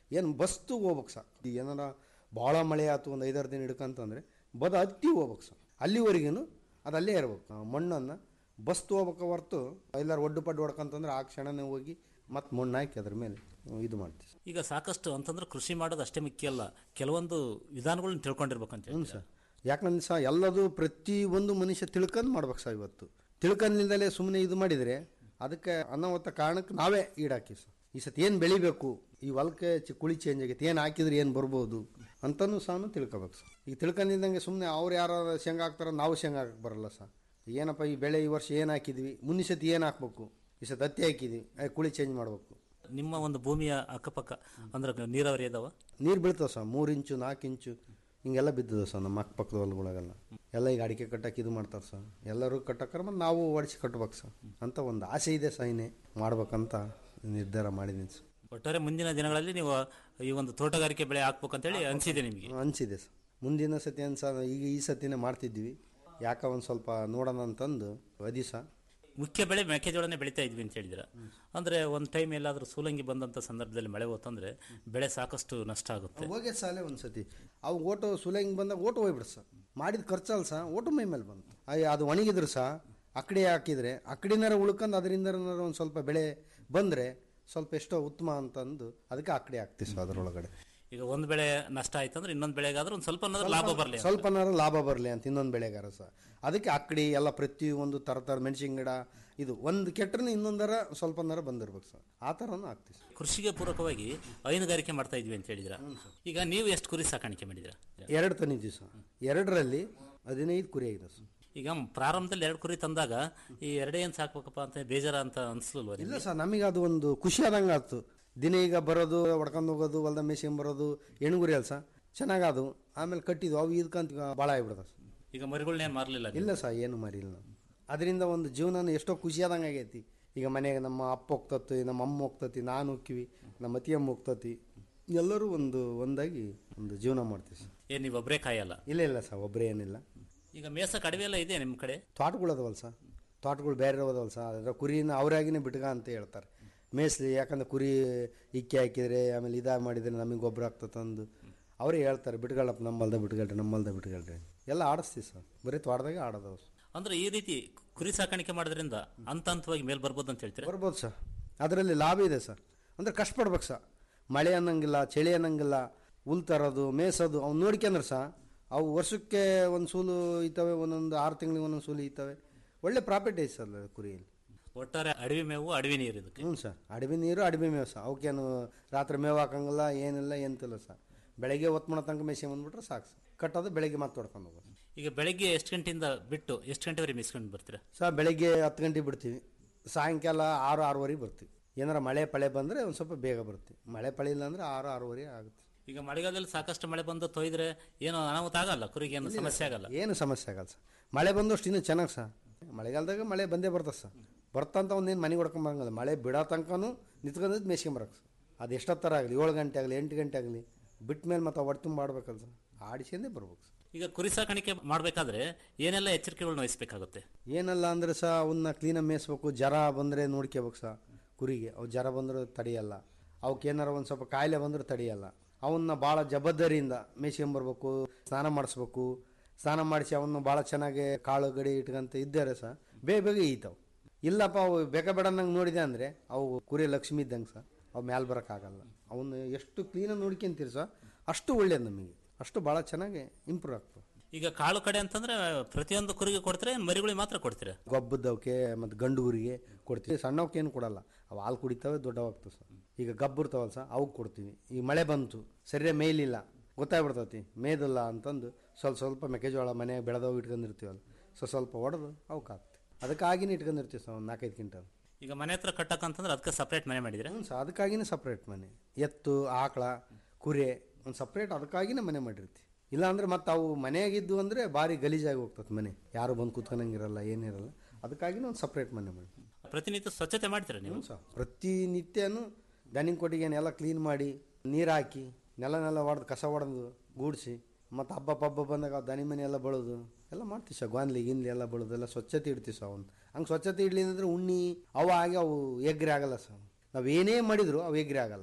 ಏನು ಬಸ್ತು ಹೋಗ್ಬೇಕು ಸರ್ ಈಗ ಏನಾರ ಭಾಳ ಮಳೆ ಆಯ್ತು ಒಂದು ಐದಾರು ದಿನ ಹಿಡ್ಕಂತಂದ್ರೆ ಬದ ಹತ್ತಿ ಹೋಗ್ಬೇಕು ಸರ್ ಅಲ್ಲಿವರೆಗೂ ಅದು ಅಲ್ಲೇ ಇರ್ಬೇಕು ನಾವು ಮಣ್ಣನ್ನು ಬಸ್ತು ಹೋಗ್ಬೇಕು ಹೊರ್ತು ಎಲ್ಲಾರು ಒಡ್ಡು ಪಡ್ಡು ಹೊಡ್ಕಂತಂದ್ರೆ ಆ ಕ್ಷಣನೇ ಹೋಗಿ ಮತ್ತೆ ಮಣ್ಣು ಹಾಕಿ ಅದ್ರ ಮೇಲೆ ಇದು ಮಾಡ್ತೀವಿ ಈಗ ಸಾಕಷ್ಟು ಅಂತಂದ್ರೆ ಕೃಷಿ ಮಾಡೋದು ಅಷ್ಟೇ ಮುಖ್ಯ ಅಲ್ಲ ಕೆಲವೊಂದು ವಿಧಾನಗಳನ್ನ ತಿಳ್ಕೊಂಡಿರ್ಬೇಕಂತ ಹ್ಞೂ ಸರ್ ಯಾಕಂದ್ರೆ ಸಹ ಎಲ್ಲದು ಪ್ರತಿ ಒಂದು ಮನುಷ್ಯ ತಿಳ್ಕೊಂಡು ಮಾಡ್ಬೇಕು ಸರ್ ಇವತ್ತು ತಿಳ್ಕೊಂಡಿಲ್ದಲೇ ಸುಮ್ಮನೆ ಇದು ಮಾಡಿದರೆ ಅದಕ್ಕೆ ಅನಾಹುತ ಕಾರಣಕ್ಕೆ ನಾವೇ ಈಡಾಕಿ ಸರ್ ಈ ಸತಿ ಏನು ಬೆಳಿಬೇಕು ಈ ಹೊಲಕ್ಕೆ ಚಿ ಕುಳಿ ಚೇಂಜ್ ಆಗೈತೆ ಏನು ಹಾಕಿದ್ರೆ ಏನು ಬರ್ಬೋದು ಅಂತನೂ ಸಹ ತಿಳ್ಕೊಬೇಕು ಸರ್ ಈಗ ತಿಳ್ಕೊಂಡಿದ್ದಂಗೆ ಸುಮ್ಮನೆ ಅವ್ರು ಯಾರು ಶೇಂಗಾ ಹಾಕ್ತಾರೋ ನಾವು ಶೇಂಗಾ ಹಾಕಕ್ಕೆ ಬರಲ್ಲ ಸರ್ ಏನಪ್ಪ ಈ ಬೆಳೆ ಈ ವರ್ಷ ಏನು ಹಾಕಿದ್ವಿ ಮುಂದಿನ ಸತಿ ಏನು ಹಾಕ್ಬೇಕು ಈ ಸತಿ ಹತ್ತಿ ಹಾಕಿದ್ವಿ ಏ, ಕುಳಿ ಚೇಂಜ್ ಮಾಡಬೇಕು ನಿಮ್ಮ ಒಂದು ಭೂಮಿಯ ಅಕ್ಕಪಕ್ಕ ಅಂದ್ರೆ ನೀರಾವರಿ ಇದಾವ ನೀರು ಬೀಳ್ತಾವೆ ಸರ್ ಮೂರು ಇಂಚು ನಾಲ್ಕು ಇಂಚು ಹಿಂಗೆಲ್ಲ ಬಿದ್ದದ ಸರ್ ನಮ್ಮ ಅಕ್ಕಪಕ್ಕದ ಹೊಲಗಳಿಗೆಲ್ಲ ಎಲ್ಲ ಈಗ ಅಡಿಕೆ ಕಟ್ಟಕ್ಕೆ ಇದು ಮಾಡ್ತಾರೆ ಸರ್ ಎಲ್ಲರೂ ಕಟ್ಟಕ್ಕಾರ ಮತ್ತು ನಾವು ಹೊಡಿಸಿ ಕಟ್ಬೇಕು ಸರ್ ಅಂತ ಒಂದು ಆಸೆ ಇದೆ ಸಹಿನೆ ಮಾಡ್ಬೇಕಂತ ನಿರ್ಧಾರ ಮಾಡಿದ್ದೀನಿ ಸರ್ ಒಟ್ಟಾರೆ ಮುಂದಿನ ದಿನಗಳಲ್ಲಿ ನೀವು ಈ ಒಂದು ತೋಟಗಾರಿಕೆ ಬೆಳೆ ಹಾಕ್ಬೇಕಂತೇಳಿ ಅನಿಸಿದೆ ನಿಮಗೆ ಅನಿಸಿದೆ ಸರ್ ಮುಂದಿನ ಸತಿ ಅನ್ಸ ಈಗ ಈ ಸತಿನೇ ಮಾಡ್ತಿದ್ವಿ ಯಾಕೆ ಒಂದು ಸ್ವಲ್ಪ ನೋಡೋಣ ಅಂತಂದು ಅದಿ ಸರ್ ಮುಖ್ಯ ಬೆಳೆ ಮೆಕ್ಕೆಜೋಳನೇ ಬೆಳೀತಾ ಇದ್ವಿ ಅಂತ ಹೇಳಿದ್ರ ಅಂದ್ರೆ ಒಂದು ಟೈಮ್ ಎಲ್ಲಾದ್ರೂ ಸೂಲಂಗಿ ಬಂದಂತ ಸಂದರ್ಭದಲ್ಲಿ ಮಳೆ ಹೋತಂದ್ರೆ ಬೆಳೆ ಸಾಕಷ್ಟು ನಷ್ಟ ಆಗುತ್ತೆ ಹೋಗಿ ಸಾಲೆ ಒಂದು ಸತಿ ಅವು ಓಟು ಸುಲಂಗ್ ಬಂದಾಗ ಓಟು ಹೋಗ್ಬಿಡ್ತು ಸರ್ ಮಾಡಿದ ಖರ್ಚಲ್ಲ ಸಹ ಓಟು ಮೈ ಮೇಲೆ ಬಂತು ಅಯ್ಯ ಅದು ಒಣಗಿದ್ರು ಸಹ ಅಕ್ಕಡಿ ಹಾಕಿದರೆ ಅಕ್ಕಡಿನಾರ ಉಳ್ಕೊಂಡು ಅದರಿಂದ ಒಂದು ಸ್ವಲ್ಪ ಬೆಳೆ ಬಂದರೆ ಸ್ವಲ್ಪ ಎಷ್ಟೋ ಉತ್ತಮ ಅಂತಂದು ಅದಕ್ಕೆ ಅಕ್ಕಡಿ ಹಾಕ್ತೀವಿ ಸರ್ ಅದರೊಳಗಡೆ ಈಗ ಒಂದು ಬೆಳೆ ನಷ್ಟ ಆಯ್ತಂದ್ರೆ ಇನ್ನೊಂದು ಬೆಳೆಗಾದ್ರೂ ಒಂದು ಸ್ವಲ್ಪ ಲಾಭ ಬರಲಿ ಸ್ವಲ್ಪನಾರ ಲಾಭ ಬರಲಿ ಅಂತ ಇನ್ನೊಂದು ಬೆಳೆಗಾರ ಸಹ ಅದಕ್ಕೆ ಅಕ್ಕಡಿ ಎಲ್ಲ ಪ್ರತಿ ಒಂದು ಥರ ಥರ ಮೆಣಸಿನ ಗಿಡ ಇದು ಒಂದು ಕೆಟ್ಟರೆ ಇನ್ನೊಂದರ ಸ್ವಲ್ಪನಾರ ಬಂದಿರ್ಬೇಕು ಸರ್ ಆ ಥರನೂ ಆಗ್ತೀವಿ ಸರ್ ಕೃಷಿಗೆ ಪೂರಕವಾಗಿ ಹೈನುಗಾರಿಕೆ ಮಾಡ್ತಾ ಇದ್ವಿ ಅಂತ ಹೇಳಿದ್ರ ಈಗ ನೀವು ಎಷ್ಟು ಕುರಿ ಸಾಕಾಣಿಕೆ ಮಾಡಿದ್ರ ಎರಡು ತಂದಿದ್ದೀವಿ ಸರ್ ಎರಡರಲ್ಲಿ ಹದಿನೈದು ಕುರಿ ಆಗಿದೆ ಸರ್ ಈಗ ಪ್ರಾರಂಭದಲ್ಲಿ ಎರಡು ಕುರಿ ತಂದಾಗ ಈ ಎರಡೇ ಏನ್ ಸಾಕ್ಬೇಕಪ್ಪ ಅಂತ ಬೇಜಾರ ಅಂತ ಅನ್ಸ್ಲಿಲ್ವ ಇಲ್ಲ ಸರ್ ನಮಗೆ ಅದು ಒಂದು ಖುಷಿ ಆದಂಗೆ ಆಯ್ತು ದಿನ ಈಗ ಬರೋದು ಹೊಡ್ಕೊಂಡು ಹೋಗೋದು ಹೊಲ್ದ ಮೇಸಿಗೆ ಬರೋದು ಹೆಣ್ಗುರಿ ಅಲ್ಲ ಸರ್ ಚೆನ್ನಾಗದು ಆಮೇಲೆ ಕಟ್ಟಿದ್ವು ಅವು ಇದಕ್ಕಂತ ಭಾಳ ಆಗ್ಬಿಡ್ತಾವೆ ಸರ್ ಈಗ ಮರಿಗಳನ್ನೇನು ಮಾರ್ಲಿಲ್ಲ ನೀವು? ಇಲ್ಲ ಸರ್ ಏನು ಮಾರಿಲ್ಲ ನಾವು ಅದರಿಂದ ಒಂದು ಜೀವನ ಎಷ್ಟೋ ಖುಷಿಯಾದಂಗೆ ಆಗೈತಿ ಈಗ ಮನೆಗೆ ನಮ್ಮ ಅಪ್ಪ ಹೋಗ್ತತಿ ನಮ್ಮ ಅಮ್ಮ ಹೋಗ್ತತಿ ನಾನು ಹೋಗ್ತೀವಿ ನಮ್ಮ ಅತ್ತಿಯಮ್ಮ ಹೋಗ್ತತಿ ಎಲ್ಲರೂ ಒಂದು ಒಂದಾಗಿ ಒಂದು ಜೀವನ ಮಾಡ್ತೀವಿ ಸರ್ ಏನ್ ನೀವು ಒಬ್ಬರೇ ಕಾಯಲ್ಲ ಇಲ್ಲ ಇಲ್ಲ ಸರ್ ಒಬ್ಬರೇ ಏನಿಲ್ಲ ಈಗ ಮೇಸ ಕಡಿಮೆ ಎಲ್ಲ ಇದೆ ನಿಮ್ಮ ಕಡೆ ತೋಟಗಳು ಅದಾವಲ್ಲ ಸರ್ ತೋಟಗಳು ಬೇರೆ ಅದಾವಲ್ಲ ಸರ್ ಅದರ ಕುರಿನ ಅವರಾಗಿನೇ ಬಿಟ್ಗ ಅಂತ ಹೇಳ್ತಾರೆ ಮೇಸ್ಲಿ ಯಾಕಂದ್ರೆ ಕುರಿ ಇಕ್ಕಿ ಹಾಕಿದರೆ ಆಮೇಲೆ ಇದಾಗಿ ಮಾಡಿದರೆ ನಮಗೆ ಗೊಬ್ಬರ ಆಗ್ತದೆ ಅಂದು ಅವರೇ ಹೇಳ್ತಾರೆ ಬಿಟ್ಕೊಳ್ಳಪ್ಪ ನಮ್ಮಲ್ದ ಬಿಟ್ಕೊಳ್ರಿ ನಮ್ಮಲ್ದ ಬಿಟ್ಕೊಳ್ರಿ ಎಲ್ಲ ಆಡಿಸ್ತೀವಿ ಸರ್ ಬರೀ ತೋಟದಾಗೆ ಆಡೋದವು ಅಂದ್ರೆ ಈ ರೀತಿ ಕುರಿ ಸಾಕಾಣಿಕೆ ಮಾಡೋದ್ರಿಂದ ಹಂತ ಹಂತವಾಗಿ ಮೇಲ್ ಬರ್ಬೋದು ಅಂತ ಹೇಳ್ತೀರಾ ಬರ್ಬೋದು ಸರ್ ಅದರಲ್ಲಿ ಲಾಭ ಇದೆ ಸರ್ ಅಂದರೆ ಕಷ್ಟಪಡ್ಬೇಕು ಸರ್ ಮಳೆ ಅನ್ನಂಗಿಲ್ಲ ಚಳಿ ಅನ್ನಂಗಿಲ್ಲ ಹುಲ್ ತರೋದು ಮೇಸೋದು ಅವ್ನು ನೋಡ್ಕೊಂಡ್ರೆ ಸಹ ಅವು ವರ್ಷಕ್ಕೆ ಒಂದು ಸೂಲು ಇರ್ತವೆ ಒಂದೊಂದು ಆರು ತಿಂಗಳಿಗೆ ಒಂದೊಂದು ಸೂಲು ಇರ್ತವೆ ಒಳ್ಳೆ ಪ್ರಾಫಿಟ್ ಐತೆ ಸರ್ ಅದು ಕುರಿಯಲ್ಲಿ ಒಟ್ಟಾರೆ ಅಡವಿ ಮೇವು ಅಡವಿ ನೀರು ಇದಕ್ಕೆ ಹ್ಞೂ ಸರ್ ಅಡವಿ ನೀರು ಅಡವಿ ಮೇವು ಸರ್ ಅವಕ್ಕೇನು ರಾತ್ರಿ ಮೇವು ಹಾಕಂಗಿಲ್ಲ ಏನಿಲ್ಲ ಎಂತಿಲ್ಲ ಸರ್ ಬೆಳಗ್ಗೆ ಹೊತ್ತು ಮಾಡೋ ತನಕ ಮೇಸಿ ಬಂದ್ಬಿಟ್ರೆ ಸಾಕು ಸರ್ ಕಟ್ಟೋದು ಬೆಳಗ್ಗೆ ಮತ್ತೆ ಹೊಡ್ಕೊಂಡು ಹೋಗೋದು ಈಗ ಬೆಳಗ್ಗೆ ಎಷ್ಟು ಗಂಟೆಯಿಂದ ಬಿಟ್ಟು ಎಷ್ಟು ಗಂಟೆವರೆಗೆ ಮಿಸ್ಕೊಂಡು ಬರ್ತೀರಾ ಸರ್ ಬೆಳಗ್ಗೆ ಹತ್ತು ಗಂಟೆಗೆ ಬಿಡ್ತೀವಿ ಸಾಯಂಕಾಲ ಆರು ಆರೂವರೆಗೆ ಬರ್ತೀವಿ ಏನಾರ ಮಳೆ ಪಳೆ ಬಂದರೆ ಒಂದು ಸ್ವಲ್ಪ ಬೇಗ ಬರ್ತೀವಿ ಮಳೆ ಪಳೆ ಇಲ್ಲ ಅಂದರೆ ಆರು ಆರೂವರೆ ಆಗುತ್ತೆ ಈಗ ಮಳೆಗಾಲದಲ್ಲಿ ಸಾಕಷ್ಟು ಮಳೆ ಬಂದು ತೊಯ್ದ್ರೆ ಏನೋ ಅನಾಹುತ ಆಗಲ್ಲ ಕುರಿಗೆ ಏನು ಸಮಸ್ಯೆ ಆಗಲ್ಲ ಏನು ಸಮಸ್ಯೆ ಆಗಲ್ಲ ಸರ್ ಮಳೆ ಬಂದಷ್ಟು ಇನ್ನೂ ಚೆನ್ನಾಗಿ ಸರ್ ಮಳೆಗಾಲದಾಗ ಮಳೆ ಬಂದೇ ಬರ್ತದೆ ಸರ್ ಬರ್ತಂತ ಒಂದೇನು ಮನೆಗೆ ಹೊಡ್ಕೊಂಬರಂಗಲ್ಲ ಮಳೆ ಬಿಡೋ ತನಕನೂ ನಿಂತ್ಕೊಂಡಿದ್ದು ಮೇಸ್ಕೊಂಬರಕ್ಕೆ ಸರ್ ಅದು ಎಷ್ಟೊತ್ತರ ಆಗಲಿ ಏಳು ಗಂಟೆ ಆಗಲಿ ಎಂಟು ಗಂಟೆ ಆಗಲಿ ಬಿಟ್ಟ ಮೇಲೆ ಮತ್ತೆ ಹೊಟ್ಟೆ ತುಂಬ ಮಾಡ್ಬೇಕಲ್ಲ ಸರ್ ಆಡಿಸ್ಕೊಂಡೇ ಬರ್ಬೇಕು ಸರ್ ಈಗ ಕುರಿ ಸಾಕಾಣಿಕೆ ಮಾಡಬೇಕಾದ್ರೆ ಏನೆಲ್ಲ ಎಚ್ಚರಿಕೆಗಳನ್ನ ವಹಿಸಬೇಕಾಗುತ್ತೆ ಏನಲ್ಲ ಅಂದರೆ ಸಹ ಅವನ್ನ ಕ್ಲೀನಾಗಿ ಮೇಯಿಸ್ಬೇಕು ಜ್ವರ ಬಂದರೆ ನೋಡ್ಕೋಬೇಕು ಸಹ ಕುರಿಗೆ ಅವು ಜ್ವರ ಬಂದರೂ ತಡೆಯಲ್ಲ ಅವಕ್ಕೆ ಏನಾರ ಒಂದು ಸ್ವಲ್ಪ ಕಾಯಿಲೆ ಬಂದರೂ ತಡೆಯಲ್ಲ ಅವನ್ನ ಭಾಳ ಜವಾಬ್ದಾರಿಯಿಂದ ಮೇಯ್ಸ್ಕೊಂಬರ್ಬೇಕು ಸ್ನಾನ ಮಾಡಿಸ್ಬೇಕು ಸ್ನಾನ ಮಾಡಿಸಿ ಅವನ್ನ ಭಾಳ ಚೆನ್ನಾಗಿ ಕಾಳು ಗಡಿ ಇಟ್ಕೊಂತ ಇದ್ದಾರೆ ಸಹ ಬೇಗ ಬೇಗ ಈತಾವು ಇಲ್ಲಪ್ಪ ಅವು ಬೇಕ ಬೇಡ ನಂಗೆ ನೋಡಿದೆ ಅಂದರೆ ಅವು ಕುರಿ ಲಕ್ಷ್ಮಿ ಇದ್ದಂಗೆ ಸಹ ಅವು ಮ್ಯಾಲೆ ಬರೋಕ್ಕಾಗಲ್ಲ ಅವನ್ನ ಎಷ್ಟು ಕ್ಲೀನಾಗಿ ನೋಡ್ಕೊಂತೀರಿ ಸಹ ಅಷ್ಟು ಒಳ್ಳೇದು ನಮಗೆ ಅಷ್ಟು ಭಾಳ ಚೆನ್ನಾಗಿ ಇಂಪ್ರೂವ್ ಆಗ್ತವೆ ಈಗ ಕಾಳು ಕಡೆ ಅಂತಂದ್ರೆ ಪ್ರತಿಯೊಂದು ಕುರಿಗೆ ಕೊಡ್ತೀರಾ ಏನ್ ಮರಿಗಳಿಗೆ ಮಾತ್ರ ಕೊಡ್ತೀರಾ ಗೊಬ್ಬದವಕ್ಕೆ ಮತ್ತು ಗಂಡು ಊರಿಗೆ ಕೊಡ್ತೀವಿ ಸಣ್ಣವಕ್ಕೆ ಏನು ಕೊಡಲ್ಲ ಅವು ಹಾಲು ಕುಡಿತಾವೆ ದೊಡ್ಡವಾಗ್ತವೆ ಸರ್ ಈಗ ಗಬ್ಬು ಇರ್ತಾವಲ್ಲ ಸರ್ ಅವಕ್ಕೆ ಕೊಡ್ತೀವಿ ಈಗ ಮಳೆ ಬಂತು ಸರಿಯಾಗಿ ಮೇಯ್ಲಿಲ್ಲ ಗೊತ್ತಾಗ್ಬಿಡ್ತೈತಿ ಮೇದಿಲ್ಲ ಅಂತಂದು ಸ್ವಲ್ಪ ಸ್ವಲ್ಪ ಮೆಕ್ಕೆಜೋಳ ಮನೆಯಾಗ ಬೆಳೆದವು ಇಟ್ಕೊಂಡಿರ್ತೀವಲ್ಲ ಸೊ ಸ್ವಲ್ಪ ಹೊಡೆದು ಅವಕ್ಕೆ ಹಾಕ್ತೀವಿ ಅದಕ್ಕಾಗಿನೇ ಇಟ್ಕೊಂಡಿರ್ತೀವಿ ಸರ್ ಒಂದು ನಾಲ್ಕೈದು ಕ್ವಿಂಟಲ್ ಈಗ ಮನೆ ಹತ್ರ ಕಟ್ಟಕ್ಕಂತಂದ್ರೆ ಅದಕ್ಕೆ ಸಪ್ರೇಟ್ ಮನೆ ಮಾಡಿದ್ರೆ ಹ್ಞೂ ಸರ್ ಅದಕ್ಕಾಗಿನೇ ಸಪ್ರೇಟ್ ಮನೆ ಎತ್ತು ಆಕಳ ಕುರಿ ಒಂದು ಸಪ್ರೇಟ್ ಅದಕ್ಕಾಗಿನೇ ಮನೆ ಮಾಡಿರ್ತೀವಿ ಇಲ್ಲಾಂದ್ರೆ ಮತ್ತೆ ಅವು ಮನೆಯಾಗಿದ್ದು ಅಂದರೆ ಭಾರಿ ಗಲೀಜಾಗಿ ಹೋಗ್ತದೆ ಮನೆ ಯಾರು ಬಂದು ಕೂತ್ಕೊಳಂಗಿರಲ್ಲ ಏನಿರಲ್ಲ ಅದಕ್ಕಾಗಿನೇ ಒಂದು ಸಪ್ರೇಟ್ ಮನೆ ಮಾಡಿ ಪ್ರತಿನಿತ್ಯ ಸ್ವಚ್ಛತೆ ಮಾಡ್ತೀರಾ ನೀವು ಸರ್ ಪ್ರತಿನಿತ್ಯನೂ ದನಿಂಗ್ ಕೊಟ್ಟಿಗೆನೆಲ್ಲ ಕ್ಲೀನ್ ಮಾಡಿ ನೀರು ಹಾಕಿ ನೆಲ ನೆಲ ಹೊಡೆದು ಕಸ ಹೊಡೆದು ಗೂಡಿಸಿ ಮತ್ತು ಹಬ್ಬ ಪಬ್ಬ ಬಂದಾಗ ಆ ದನಿ ಮನೆ ಎಲ್ಲ ಬಳೋದು ಎಲ್ಲ ಮಾಡ್ತೀವಿ ಸರ್ ಗಾನ್ಲಿ ಗಿನ್ಲಿ ಎಲ್ಲ ಬಳೋದು ಎಲ್ಲ ಸ್ವಚ್ಛತೆ ಇಡ್ತೀವಿ ಸರ್ ಅವ್ನು ಹಂಗೆ ಸ್ವಚ್ಛತೆ ಇಡ್ಲಿಲ್ಲ ಅಂದ್ರೆ ಉಣ್ಣಿ ಅವು ಆಗಿ ಅವು ಎಗ್ರಿ ಆಗಲ್ಲ ಸರ್ ನಾವು ಏನೇ ಮಾಡಿದ್ರು ಅವು ಎಗ್ರಿ ಆಗಲ್ಲ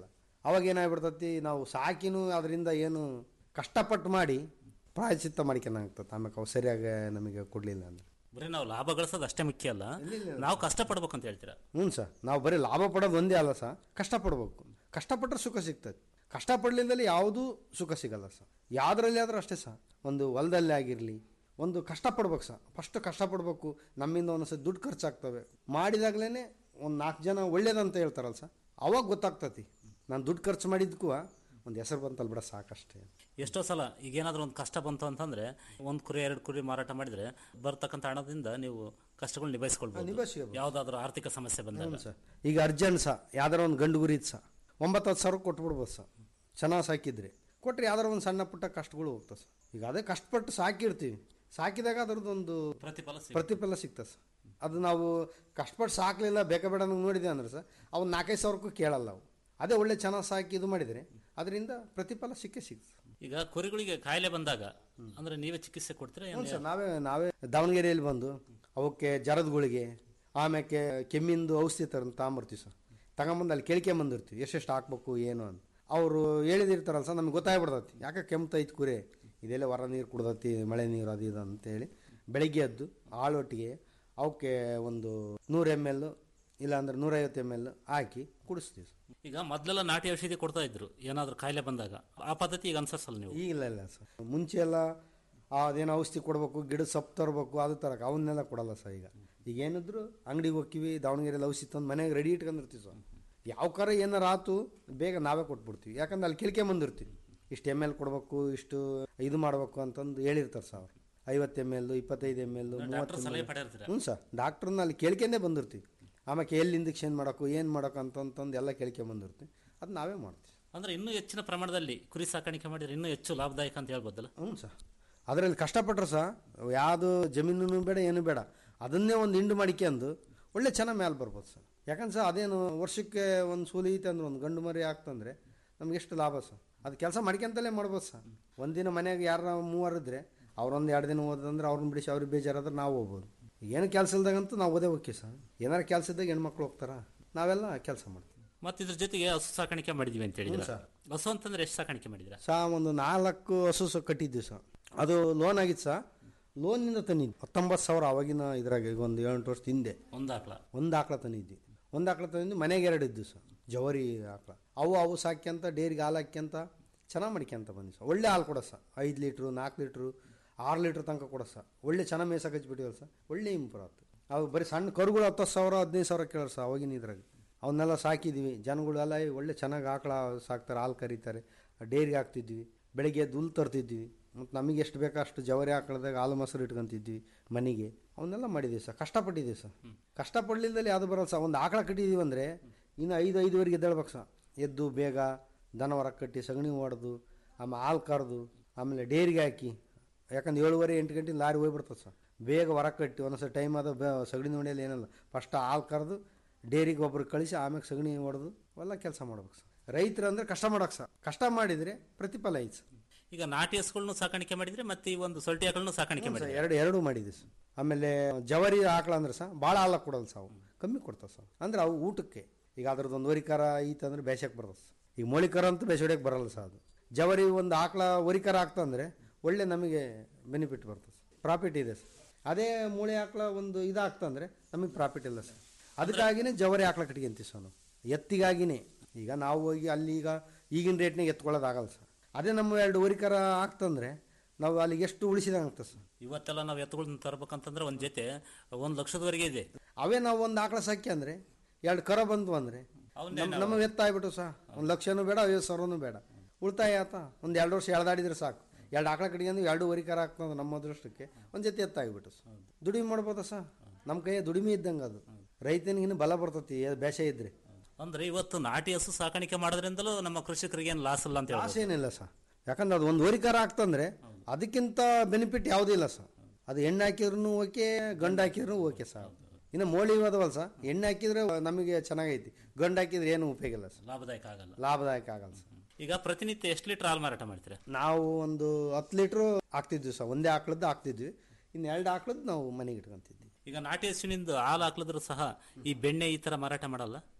ಅವಾಗ ಏನಾಗ್ಬಿಡ್ತತಿ ನಾವು ಸಾಕಿನೂ ಅದರಿಂದ ಏನು ಕಷ್ಟಪಟ್ಟು ಮಾಡಿ ಪ್ರಾಯಚಿತ್ತ ಮಾಡ್ಕೊಳಂಗ್ತದೆ ಆಮೇಲೆ ಅವು ಸರಿಯಾಗಿ ನಮಗೆ ಕೊಡಲಿಲ್ಲ ಅಂದ್ರೆ ಬರೀ ನಾವು ಲಾಭ ಗಳಿಸೋದು ಅಷ್ಟೇ ಮುಖ್ಯ ಅಲ್ಲ ನಾವು ಕಷ್ಟಪಡ್ಬೇಕು ಅಂತ ಹೇಳ್ತೀರಾ ಹ್ಞೂ ಸರ್ ನಾವು ಬರೀ ಲಾಭ ಪಡೋದು ಒಂದೇ ಅಲ್ಲ ಸರ್ ಕಷ್ಟಪಡ್ಬೇಕು ಕಷ್ಟಪಟ್ಟರೆ ಸುಖ ಸಿಗ್ತದೆ ಕಷ್ಟಪಡಲಿಲ್ಲದಲ್ಲಿ ಯಾವುದೂ ಸುಖ ಸಿಗಲ್ಲ ಸರ್ ಯಾವುದ್ರಲ್ಲಿ ಆದರೂ ಅಷ್ಟೇ ಸರ್ ಒಂದು ಹೊಲದಲ್ಲಿ ಆಗಿರಲಿ ಒಂದು ಕಷ್ಟಪಡ್ಬೇಕು ಸರ್ ಫಸ್ಟ್ ಕಷ್ಟಪಡಬೇಕು ನಮ್ಮಿಂದ ಒಂದೊಂದ್ಸತಿ ದುಡ್ಡು ಖರ್ಚಾಗ್ತವೆ ಮಾಡಿದಾಗಲೇ ಒಂದು ನಾಲ್ಕು ಜನ ಒಳ್ಳೇದಂತ ಹೇಳ್ತಾರಲ್ಲ ಸರ್ ಅವಾಗ ಗೊತ್ತಾಗ್ತತಿ ನಾನು ದುಡ್ಡು ಖರ್ಚು ಮಾಡಿದ್ದಕ್ಕೂ ಒಂದು ಹೆಸರು ಬಂತಲ್ಲ ಬಿಡ ಸಾಕಷ್ಟೇ ಎಷ್ಟೋ ಸಲ ಈಗ ಏನಾದರೂ ಒಂದು ಕಷ್ಟ ಬಂತು ಅಂತಂದ್ರೆ ಒಂದು ಕುರಿ ಎರಡು ಕುರಿ ಮಾರಾಟ ಮಾಡಿದ್ರೆ ಬರ್ತಕ್ಕಂಥ ಹಣದಿಂದ ನೀವು ಕಷ್ಟಗಳು ನಿಭಾಯಿಸ್ಕೊಳ್ಬೋದು ನಿಭಾಯಿಸ್ಕೊಬೋದು. ಯಾವುದಾದ್ರೂ ಆರ್ಥಿಕ ಸಮಸ್ಯೆ ಬಂದಾಗ ಹ್ಞೂ ಸರ್ ಈಗ ಅರ್ಜೆಂಟ್ ಸಹ ಯಾವ್ದಾರ ಒಂದು ಗಂಡು ಗುರಿ ಇತ್ತು ಸಹ ಒಂಬತ್ತು ಹತ್ತು ಸಾವಿರ ಕೊಟ್ಬಿಡ್ಬೋದು ಸರ್ ಚೆನ್ನಾಗಿ ಸಾಕಿದ್ರೆ ಕೊಟ್ಟರೆ ಯಾವ್ದಾರ ಒಂದು ಸಣ್ಣ ಪುಟ್ಟ ಕಷ್ಟಗಳು ಹೋಗ್ತದೆ ಸರ್ ಈಗ ಅದೇ ಕಷ್ಟಪಟ್ಟು ಸಾಕಿರ್ತೀವಿ ಸಾಕಿದಾಗ ಅದರದ್ದೊಂದು ಪ್ರತಿಫಲ ಸಿಗುತ್ತೆ. ಪ್ರತಿಫಲ ಸಿಗ್ತದೆ ಸರ್ ಅದು ನಾವು ಕಷ್ಟಪಟ್ಟು ಸಾಕಲಿಲ್ಲ ಬೇಕ ಬೇಡ ಅನ್ನೋದು ನೋಡಿದೆ ಅಂದ್ರೆ ಸರ್ ಅವ್ನು ನಾಲ್ಕೈದು ಸಾವಿರಕ್ಕೂ ಕೇಳಲ್ಲ ಅವು ಅದೇ ಒಳ್ಳೆ ಚೆನ್ನಾಗಿ ಸಾಕಿ ಇದು ಮಾಡಿದರೆ ಅದರಿಂದ ಪ್ರತಿಫಲ ಸಿಕ್ಕೇ ಸಿಗ್ತದೆ ಈಗ ಕುರಿಗಳಿಗೆ ಕಾಯಿಲೆ ಬಂದಾಗ ಅಂದ್ರೆ ನೀವೇ ಚಿಕಿತ್ಸೆ ಕೊಡ್ತೀರಾ ಹ್ಞೂ ಏನ್- ಸರ್ ನಾವೇ ನಾವೇ ದಾವಣಗೆರೆಯಲ್ಲಿ ಬಂದು ಅವಕ್ಕೆ ಜರದ್ಗಳಿಗೆ ಆಮೇಲೆ ಕೆಮ್ಮಿಂದು ಔಷಧಿ ತರ ತಗೊಂಬರ್ತೀವಿ ಸರ್ ತಗೊಂಬಂದು ಅಲ್ಲಿ ಕೇಳ್ಕೊಂಬಂದಿರ್ತೀವಿ ಎಷ್ಟೆಷ್ಟು ಹಾಕ್ಬೇಕು ಏನು ಅಂತ ಅವರು ಹೇಳಿದಿರ್ತಾರಲ್ಲ ಸರ್ ನಮ್ಗೆ ಗೊತ್ತಾಗ್ಬಿಡ್ತೈತಿ ಯಾಕೆ ಕೆಮ್ತೈತಿ ಕುರಿ ಇದೆಲ್ಲ ಹೊರ ನೀರು ಕುಡ್ದೈತಿ ಮಳೆ ನೀರು ಅದು ಇದು ಅಂತೇಳಿ ಬೆಳಿಗ್ಗೆ ಎದ್ದು ಆಳೊಟ್ಟಿಗೆ ಅವಕ್ಕೆ ಒಂದು ನೂರು ಎಮ್ ಎಲ್ ಇಲ್ಲಾಂದ್ರೆ ನೂರೈವತ್ತು ಎಮ್ ಎಲ್ ಹಾಕಿ ಕುಡಿಸ್ತೀವಿ ಸರ್ ಈಗ ಮೊದಲೆಲ್ಲ ನಾಟಿ ಔಷಧಿ ಕೊಡ್ತಾ ಇದ್ರು ಏನಾದ್ರೂ ಕಾಯಿಲೆ ಬಂದಾಗ ಆ ಪದ್ಧತಿ ಈಗ ಅನ್ಸರ್ಸಲ್ಲ ನೀವು ಇಲ್ಲ ಇಲ್ಲ ಸರ್ ಮುಂಚೆ ಎಲ್ಲ ಅದೇನೋ ಔಷಧಿ ಕೊಡಬೇಕು ಗಿಡದ ಸೊಪ್ಪು ತರಬೇಕು ಅದು ತರಕ್ಕೆ ಅವನ್ನೆಲ್ಲ ಕೊಡಲ್ಲ ಸರ್ ಈಗ ಈಗ ಏನಿದ್ರು ಅಂಗಡಿಗೆ ಹೋಗ್ತೀವಿ ದಾವಣಗೆರೆಯಲ್ಲಿ ಔಷಧಿ ತಂದು ಮನೆಗೆ ರೆಡಿ ಇಟ್ಕೊಂಡಿರ್ತೀವಿ ಸರ್ ಯಾವ ಕರ ಏನಾರ ಆತು ಬೇಗ ನಾವೇ ಕೊಟ್ಬಿಡ್ತೀವಿ ಯಾಕಂದ್ರೆ ಅಲ್ಲಿ ಕೇಳ್ಕೊಂಬಂದಿರ್ತೀವಿ ಇಷ್ಟು ಎಮ್ ಎಲ್ ಕೊಡಬೇಕು ಇಷ್ಟು ಇದು ಮಾಡಬೇಕು ಅಂತಂದು ಹೇಳಿರ್ತಾರೆ ಸರ್ ಅವ್ರು ಐವತ್ತು ಎಮ್ ಎಲ್ ಇಪ್ಪತ್ತೈದು ಎಮ್ ಎಲ್ ಡಾಕ್ಟರ್ ಸಲಹೆ ಪಡೆದಿರ್ತೀರ? ಹ್ಞೂ ಸರ್ ಡಾಕ್ಟ್ರನ್ನ ಅಲ್ಲಿ ಕೇಳ್ಕೊಂಡೇ ಬಂದಿರ್ತೀವಿ ಆಮೇಲೆ ಎಲ್ಲಿ ಇಂಜೆಕ್ಷನ್ ಮಾಡೋಕು ಏನು ಮಾಡೋಕು ಅಂತಂತಂದು ಎಲ್ಲ ಕೇಳ್ಕೊಂಬಂದಿರ್ತೀವಿ ಅದು ನಾವೇ ಮಾಡ್ತೀವಿ ಅಂದ್ರೆ ಇನ್ನೂ ಹೆಚ್ಚಿನ ಪ್ರಮಾಣದಲ್ಲಿ ಕುರಿ ಸಾಕಾಣಿಕೆ ಮಾಡಿದ್ರೆ ಇನ್ನೂ ಹೆಚ್ಚು ಲಾಭದಾಯಕ ಅಂತ ಹೇಳ್ಬೋದಲ್ಲ ಹ್ಞೂ ಸರ್ ಅದರಲ್ಲಿ ಕಷ್ಟಪಟ್ರೆ ಸಹ ಯಾವುದು ಜಮೀನು ಬೇಡ ಏನು ಬೇಡ ಅದನ್ನೇ ಒಂದು ಹಿಂಡು ಮಾಡಿಕೊಂಡು ಒಳ್ಳೆ ಚೆನ್ನಾಗಿ ಮೇಲೆ ಬರ್ಬೋದು ಸರ್ ಯಾಕಂದ್ರೆ ಸರ್ ಅದೇನು ವರ್ಷಕ್ಕೆ ಒಂದು ಸೂಲಿ ಐತೆ ಅಂದ್ರೆ ಒಂದು ಗಂಡು ಮರಿ ಆಗ್ತಂದ್ರೆ ನಮ್ಗೆ ಎಷ್ಟು ಲಾಭ ಸರ್ ಅದು ಕೆಲಸ ಮಾಡ್ಕೊಂತಲೇ ಮಾಡ್ಬೋದು ಸರ್ ಒಂದಿನ ಮನೆಯಾಗ ಯಾರ ಮೂವರು ಇದ್ರೆ ಅವ್ರೊಂದು ಎರಡು ದಿನ ಓದಂದ್ರೆ ಅವ್ರನ್ನ ಬಿಡಿಸಿ ಅವ್ರಿಗೆ ಬೇಜಾರಾದ್ರೆ ನಾವು ಹೋಗ್ಬೋದು ಏನು ಕೆಲಸ ಇಲ್ದಾಗಂತೂ ನಾವು ಓದೇ ಹೋಗ್ತೀವಿ ಸರ್ ಏನಾರು ಕೆಲಸ ಇದ್ದಾಗ ಹೆಣ್ಮಕ್ಳು ಹೋಗ್ತಾರ ನಾವೆಲ್ಲ ಕೆಲಸ ಮಾಡ್ತೀವಿ ಮತ್ತೆ ಇದ್ರ ಜೊತೆಗೆ ಹಸು ಸಾಕಾಣಿಕೆ ಮಾಡಿದೀವಿ ಅಂತ ಹೇಳಿದ್ರೆ ಹ್ಞೂ ಸರ್. ಹಸು ಅಂತಂದ್ರೆ ಎಷ್ಟು ಸಾಕಾಣಿಕೆ ಮಾಡಿದ್ರ ಸಾ ಒಂದು ನಾಲ್ಕು ಹಸು ಸ ಕಟ್ಟಿದ್ವಿ ಸರ್ ಅದು ಲೋನ್ ಆಗಿತ್ತು ಸರ್ ಲೋನಿಂದ ತಂದಿದ್ವಿ ಹತ್ತೊಂಬತ್ತು ಸಾವಿರ ಅವಾಗಿನ ಇದ್ರಾಗ ಈಗ ಒಂದು ಏಳೆಂಟು ವರ್ಷದ ಹಿಂದೆ ಒಂದು ಆಕಳ ಒಂದು ಆಕಳ ತಂದಿದ್ವಿ ಒಂದು ಆಕಳ ತಂದಿದ್ದು ಮನೆಗೆ ಎರಡು ಇದ್ದು ಸರ್ ಜವರಿ ಆಕಳ ಅವು ಅವು ಸಾಕ್ಯಂತ ಡೇರಿಗೆ ಹಾಲು ಹಾಕ್ಯಂತ ಚೆನ್ನಾಗಿ ಮಾಡ್ಕ್ಯಂತ ಬಂದ್ವಿ ಸರ್ ಒಳ್ಳೆ ಹಾಲು ಕೊಡ ಸರ್ ಐದು ಲೀಟ್ರು ನಾಲ್ಕು ಲೀಟ್ರು ಆರು ಲೀಟ್ರ್ ತನಕ ಕೊಡ ಸರ್ ಒಳ್ಳೆ ಚೆನ್ನಾಗಿ ಮೇಸಕ್ಕೆ ಹಚ್ಬಿಟ್ಟಿವಲ್ಲ ಸರ್ ಒಳ್ಳೆ ಇಂಪ್ರೂವ್ ಆಯ್ತು ಅವು ಬರೀ ಸಣ್ಣ ಕರುಗಳು ಹತ್ತು ಸಾವಿರ ಹದಿನೈದು ಸಾವಿರ ಕೇಳೋರು ಸರ್ ಅವಾಗಿನ ಇದ್ರಾಗ ಅವನ್ನೆಲ್ಲ ಸಾಕಿದ್ವಿ ಜನಗಳು ಎಲ್ಲ "ಏ, ಒಳ್ಳೆ ಚೆನ್ನಾಗಿ ಆಕಳ ಸಾಕ್ತಾರೆ ಹಾಲು ಕರೀತಾರೆ ಡೈರಿಗೆ ಹಾಕ್ತಿದ್ವಿ ಬೆಳಿಗ್ಗೆ ಎದ್ದು ಹುಲ್ ತರ್ತಿದ್ವಿ ಮತ್ತು ನಮಗೆ ಎಷ್ಟು ಬೇಕೋ ಅಷ್ಟು ಜವರಿ ಹಾಕಳ್ದಾಗ ಹಾಲು ಮೊಸರು ಇಟ್ಕೊಂತಿದ್ವಿ ಮನೆಗೆ ಅವನ್ನೆಲ್ಲ ಮಾಡಿದ್ದೀವಿ ಸರ್ ಕಷ್ಟಪಟ್ಟಿದ್ದೀವಿ ಸರ್ ಕಷ್ಟಪಡಲಿಲ್ಲದಲ್ಲಿ ಯಾವುದು ಬರಲ್ಲ ಸರ್ ಒಂದು ಆಕಳ ಕಟ್ಟಿದ್ದೀವಿ ಅಂದರೆ ಇನ್ನು ಐದು ಐದುವರೆಗೆ ಎದ್ದೇಳ್ಬೇಕು ಸರ್ ಎದ್ದು ಬೇಗ ದನ ಹೊರಗೆ ಕಟ್ಟಿ ಸಗಣಿ ಹೊಡೆದು ಆಮೇಲೆ ಹಾಲು ಕರೆದು ಆಮೇಲೆ ಡೈರಿಗೆ ಹಾಕಿ ಯಾಕಂದ್ರೆ ಏಳುವರೆ ಎಂಟು ಗಂಟೆ ಲಾರಿ ಹೋಗ್ಬಿಡ್ತದೆ ಸರ್ ಬೇಗ ಹೊರಗೆ ಕಟ್ಟಿ ಒಂದೊಂದ್ಸಲ ಟೈಮ್ ಆದ ಬೇ ಸಗಣಿ ನೋಡಿಯಲ್ಲಿ ಏನಲ್ಲ ಫಸ್ಟ್ ಹಾಲು ಕರೆದು ಡೈರಿಗೆ ಒಬ್ರು ಕಳಿಸಿ ಆಮೇಲೆ ಸಗಣಿ ಹೊಡೆದು ಎಲ್ಲ ಕೆಲಸ ಮಾಡ್ಬೇಕು ಸರ್ ರೈತರು ಅಂದರೆ ಕಷ್ಟ ಮಾಡೋಕೆ ಸರ್ ಕಷ್ಟ ಮಾಡಿದರೆ ಪ್ರತಿಫಲ ಐತೆ ಸರ್ ಈಗ ನಾಟಿ ಹಸುಗಳನ್ನು ಸಾಕಾಣಿಕೆ ಮಾಡಿದ್ರೆ ಮತ್ತೆ ಈ ಒಂದು ಸೊಲ್ಟಿ ಆಕಳನ್ನು ಸಾಕಾಣಿಕೆ ಹ್ಞೂ ಸರ್, ಮಾಡಿದ್ರೆ ಎರಡು ಎರಡೂ ಮಾಡಿದ್ವಿ ಸರ್ ಆಮೇಲೆ ಜವರಿ ಆಕಳ ಅಂದ್ರೆ ಸಹ ಭಾಳ ಹಾಲ ಕೊಡಲ್ಲ ಸರ್ ಅವು ಕಮ್ಮಿ ಕೊಡ್ತಾವೆ ಸರ್ ಅಂದ್ರೆ ಅವು ಊಟಕ್ಕೆ ಈಗ ಅದ್ರದ್ದು ಒಂದು ವರಿಕರ ಐತಂದ್ರೆ ಬೇಸಕ್ಕೆ ಬರ್ತದೆ ಸರ್ ಈಗ ಮೊಳಿಕರ ಅಂತೂ ಬೇಸೊಡೆಯಕ್ಕೆ ಬರಲ್ಲ ಸರ್ ಅದು ಜವರಿ ಒಂದು ಆಕಳ ವರಿಕರ ಆಗ್ತಂದ್ರೆ ಒಳ್ಳೆ ನಮಗೆ ಬೆನಿಫಿಟ್ ಬರ್ತದೆ ಪ್ರಾಫಿಟ್ ಇದೆ ಸರ್ ಅದೇ ಮೂಳೆ ಆಕಳ ಒಂದು ಇದಾಗ್ತಂದ್ರೆ ನಮಗೆ ಪ್ರಾಫಿಟ್ ಇಲ್ಲ ಸರ್ ಅದಕ್ಕಾಗಿನೇ ಜವರಿ ಆಕಳ ಕಟ್ಕೊಂತೀವಿ ಸರ್ ನಾವು ಎತ್ತಿಗಾಗಿನೇ ಈಗ ನಾವು ಹೋಗಿ ಅಲ್ಲಿ ಈಗ ಈಗಿನ ರೇಟ್ನಾಗ ಎತ್ಕೊಳ್ಳೋದಾಗಲ್ಲ ಸರ್ ಅದೇ ನಮ್ಮ ಎರಡು ವರಿಕರ ಆಗ್ತಂದ್ರೆ ನಾವು ಅಲ್ಲಿಗೆ ಎಷ್ಟು ಉಳಿಸಿದಂಗೆ ಆಗ್ತದೆ ಸರ್ ಇವತ್ತೆಲ್ಲ ನಾವು ಎತ್ತುಗಳನ್ನ ತರಬೇಕಂತಂದ್ರೆ ಒಂದ್ ಜೊತೆ ಒಂದ್ ಲಕ್ಷದವರೆಗೆ ಇದೆ ಅವೇ ನಾವು ಒಂದು ಆಕಳ ಸಾಕಿ ಅಂದ್ರೆ ಎರಡು ಕರ ಬಂತು ಅಂದ್ರೆ ಅವನ್ನೇ ನಮ್ಮ ನಾವು- ನಮ್ಮ ಎತ್ತ ಆಗ್ಬಿಟ್ಟು ಸಹ ಒಂದು ಲಕ್ಷನೂ ಬೇಡ ಐವತ್ತು ಸಾವಿರನೂ ಬೇಡ ಉಳಿತಾಯ ಆತ ಒಂದು ಎರಡು ವರ್ಷ ಎಳ್ದಾಡಿದ್ರೆ ಸಾಕು ಎರಡು ಆಕಳ ಕಡೆಗೆ ಎರಡೂವರೆ ಕರ ಆಗ್ತದೆ ನಮ್ಮ ಅದೃಷ್ಟಕ್ಕೆ ಒಂದು ಜೊತೆ ಎತ್ತ ಆಗ್ಬಿಟ್ಟು ಸರ್ ದುಡಿಮೆ ಮಾಡ್ಬೋದ ಸರ್ ನಮ್ಮ ಕೈಯ ದುಡಿಮೆ ಇದ್ದಂಗೆ ಅದು ರೈತನಿಗಿನ್ನು ಬಲ ಬರ್ತತಿ ಬೇಸೆ ಇದ್ರೆ ಅಂದ್ರೆ ಇವತ್ತು ನಾಟಿ ಹಸು ಸಾಕಾಣಿಕೆ ಮಾಡೋದ್ರಿಂದಲೂ ನಮ್ಮ ಕೃಷಿಕರಿಗೆ ಏನು ಲಾಸ್ ಇಲ್ಲ ಅಂತ ಲಾಸ್ ಹೇಳ್ಬೋದು. ಏನಿಲ್ಲ ಸರ್ ಯಾಕಂದ್ರೆ ಅದು ಒಂದು ವರಿಕಾರ ಆಗ್ತಂದ್ರೆ ಅದಕ್ಕಿಂತ ಬೆನಿಫಿಟ್ ಯಾವುದೂ ಇಲ್ಲ ಸರ್ ಅದು ಎಣ್ಣೆ ಹಾಕಿದ್ರು ಓಕೆ ಗಂಡು ಹಾಕಿದ್ರು ಓಕೆ ಸರ್ ಇನ್ನು ಮೋಳಿ ಅದಾವಲ್ಲ ಸರ್ ಎಣ್ಣೆ ಹಾಕಿದ್ರೆ ನಮಗೆ ಚೆನ್ನಾಗೈತಿ ಗಂಡು ಹಾಕಿದ್ರೆ ಏನು ಉಪಯೋಗ ಇಲ್ಲ ಸರ್ ಲಾಭದಾಯಕ ಆಗಲ್ಲ ಲಾಭದಾಯಕ ಆಗಲ್ಲ ಸರ್ ಈಗ ಪ್ರತಿನಿತ್ಯ ಎಷ್ಟು ಲೀಟರ್ ಹಾಲು ಮಾರಾಟ ಮಾಡ್ತೀರಾ ನಾವು ಒಂದು ಹತ್ತು ಲೀಟ್ರು ಹಾಕ್ತಿದ್ವಿ ಸರ್ ಒಂದೇ ಆಕಳದ್ದು ಹಾಕ್ತಿದ್ವಿ ಇನ್ನು ಎರಡು ಆಕಳದ್ದು ನಾವು ಮನೆಗೆ ಇಟ್ಕೊಂತಿದ್ವಿ ಈಗ ನಾಟಿ ಹಸುವಿನಿಂದ ಹಾಲು ಹಾಕ್ಲಿದ್ರು ಸಹ ಈ ಬೆಣ್ಣೆ ಈ ತರ ಮಾರಾಟ ಮಾಡಲ್ಲ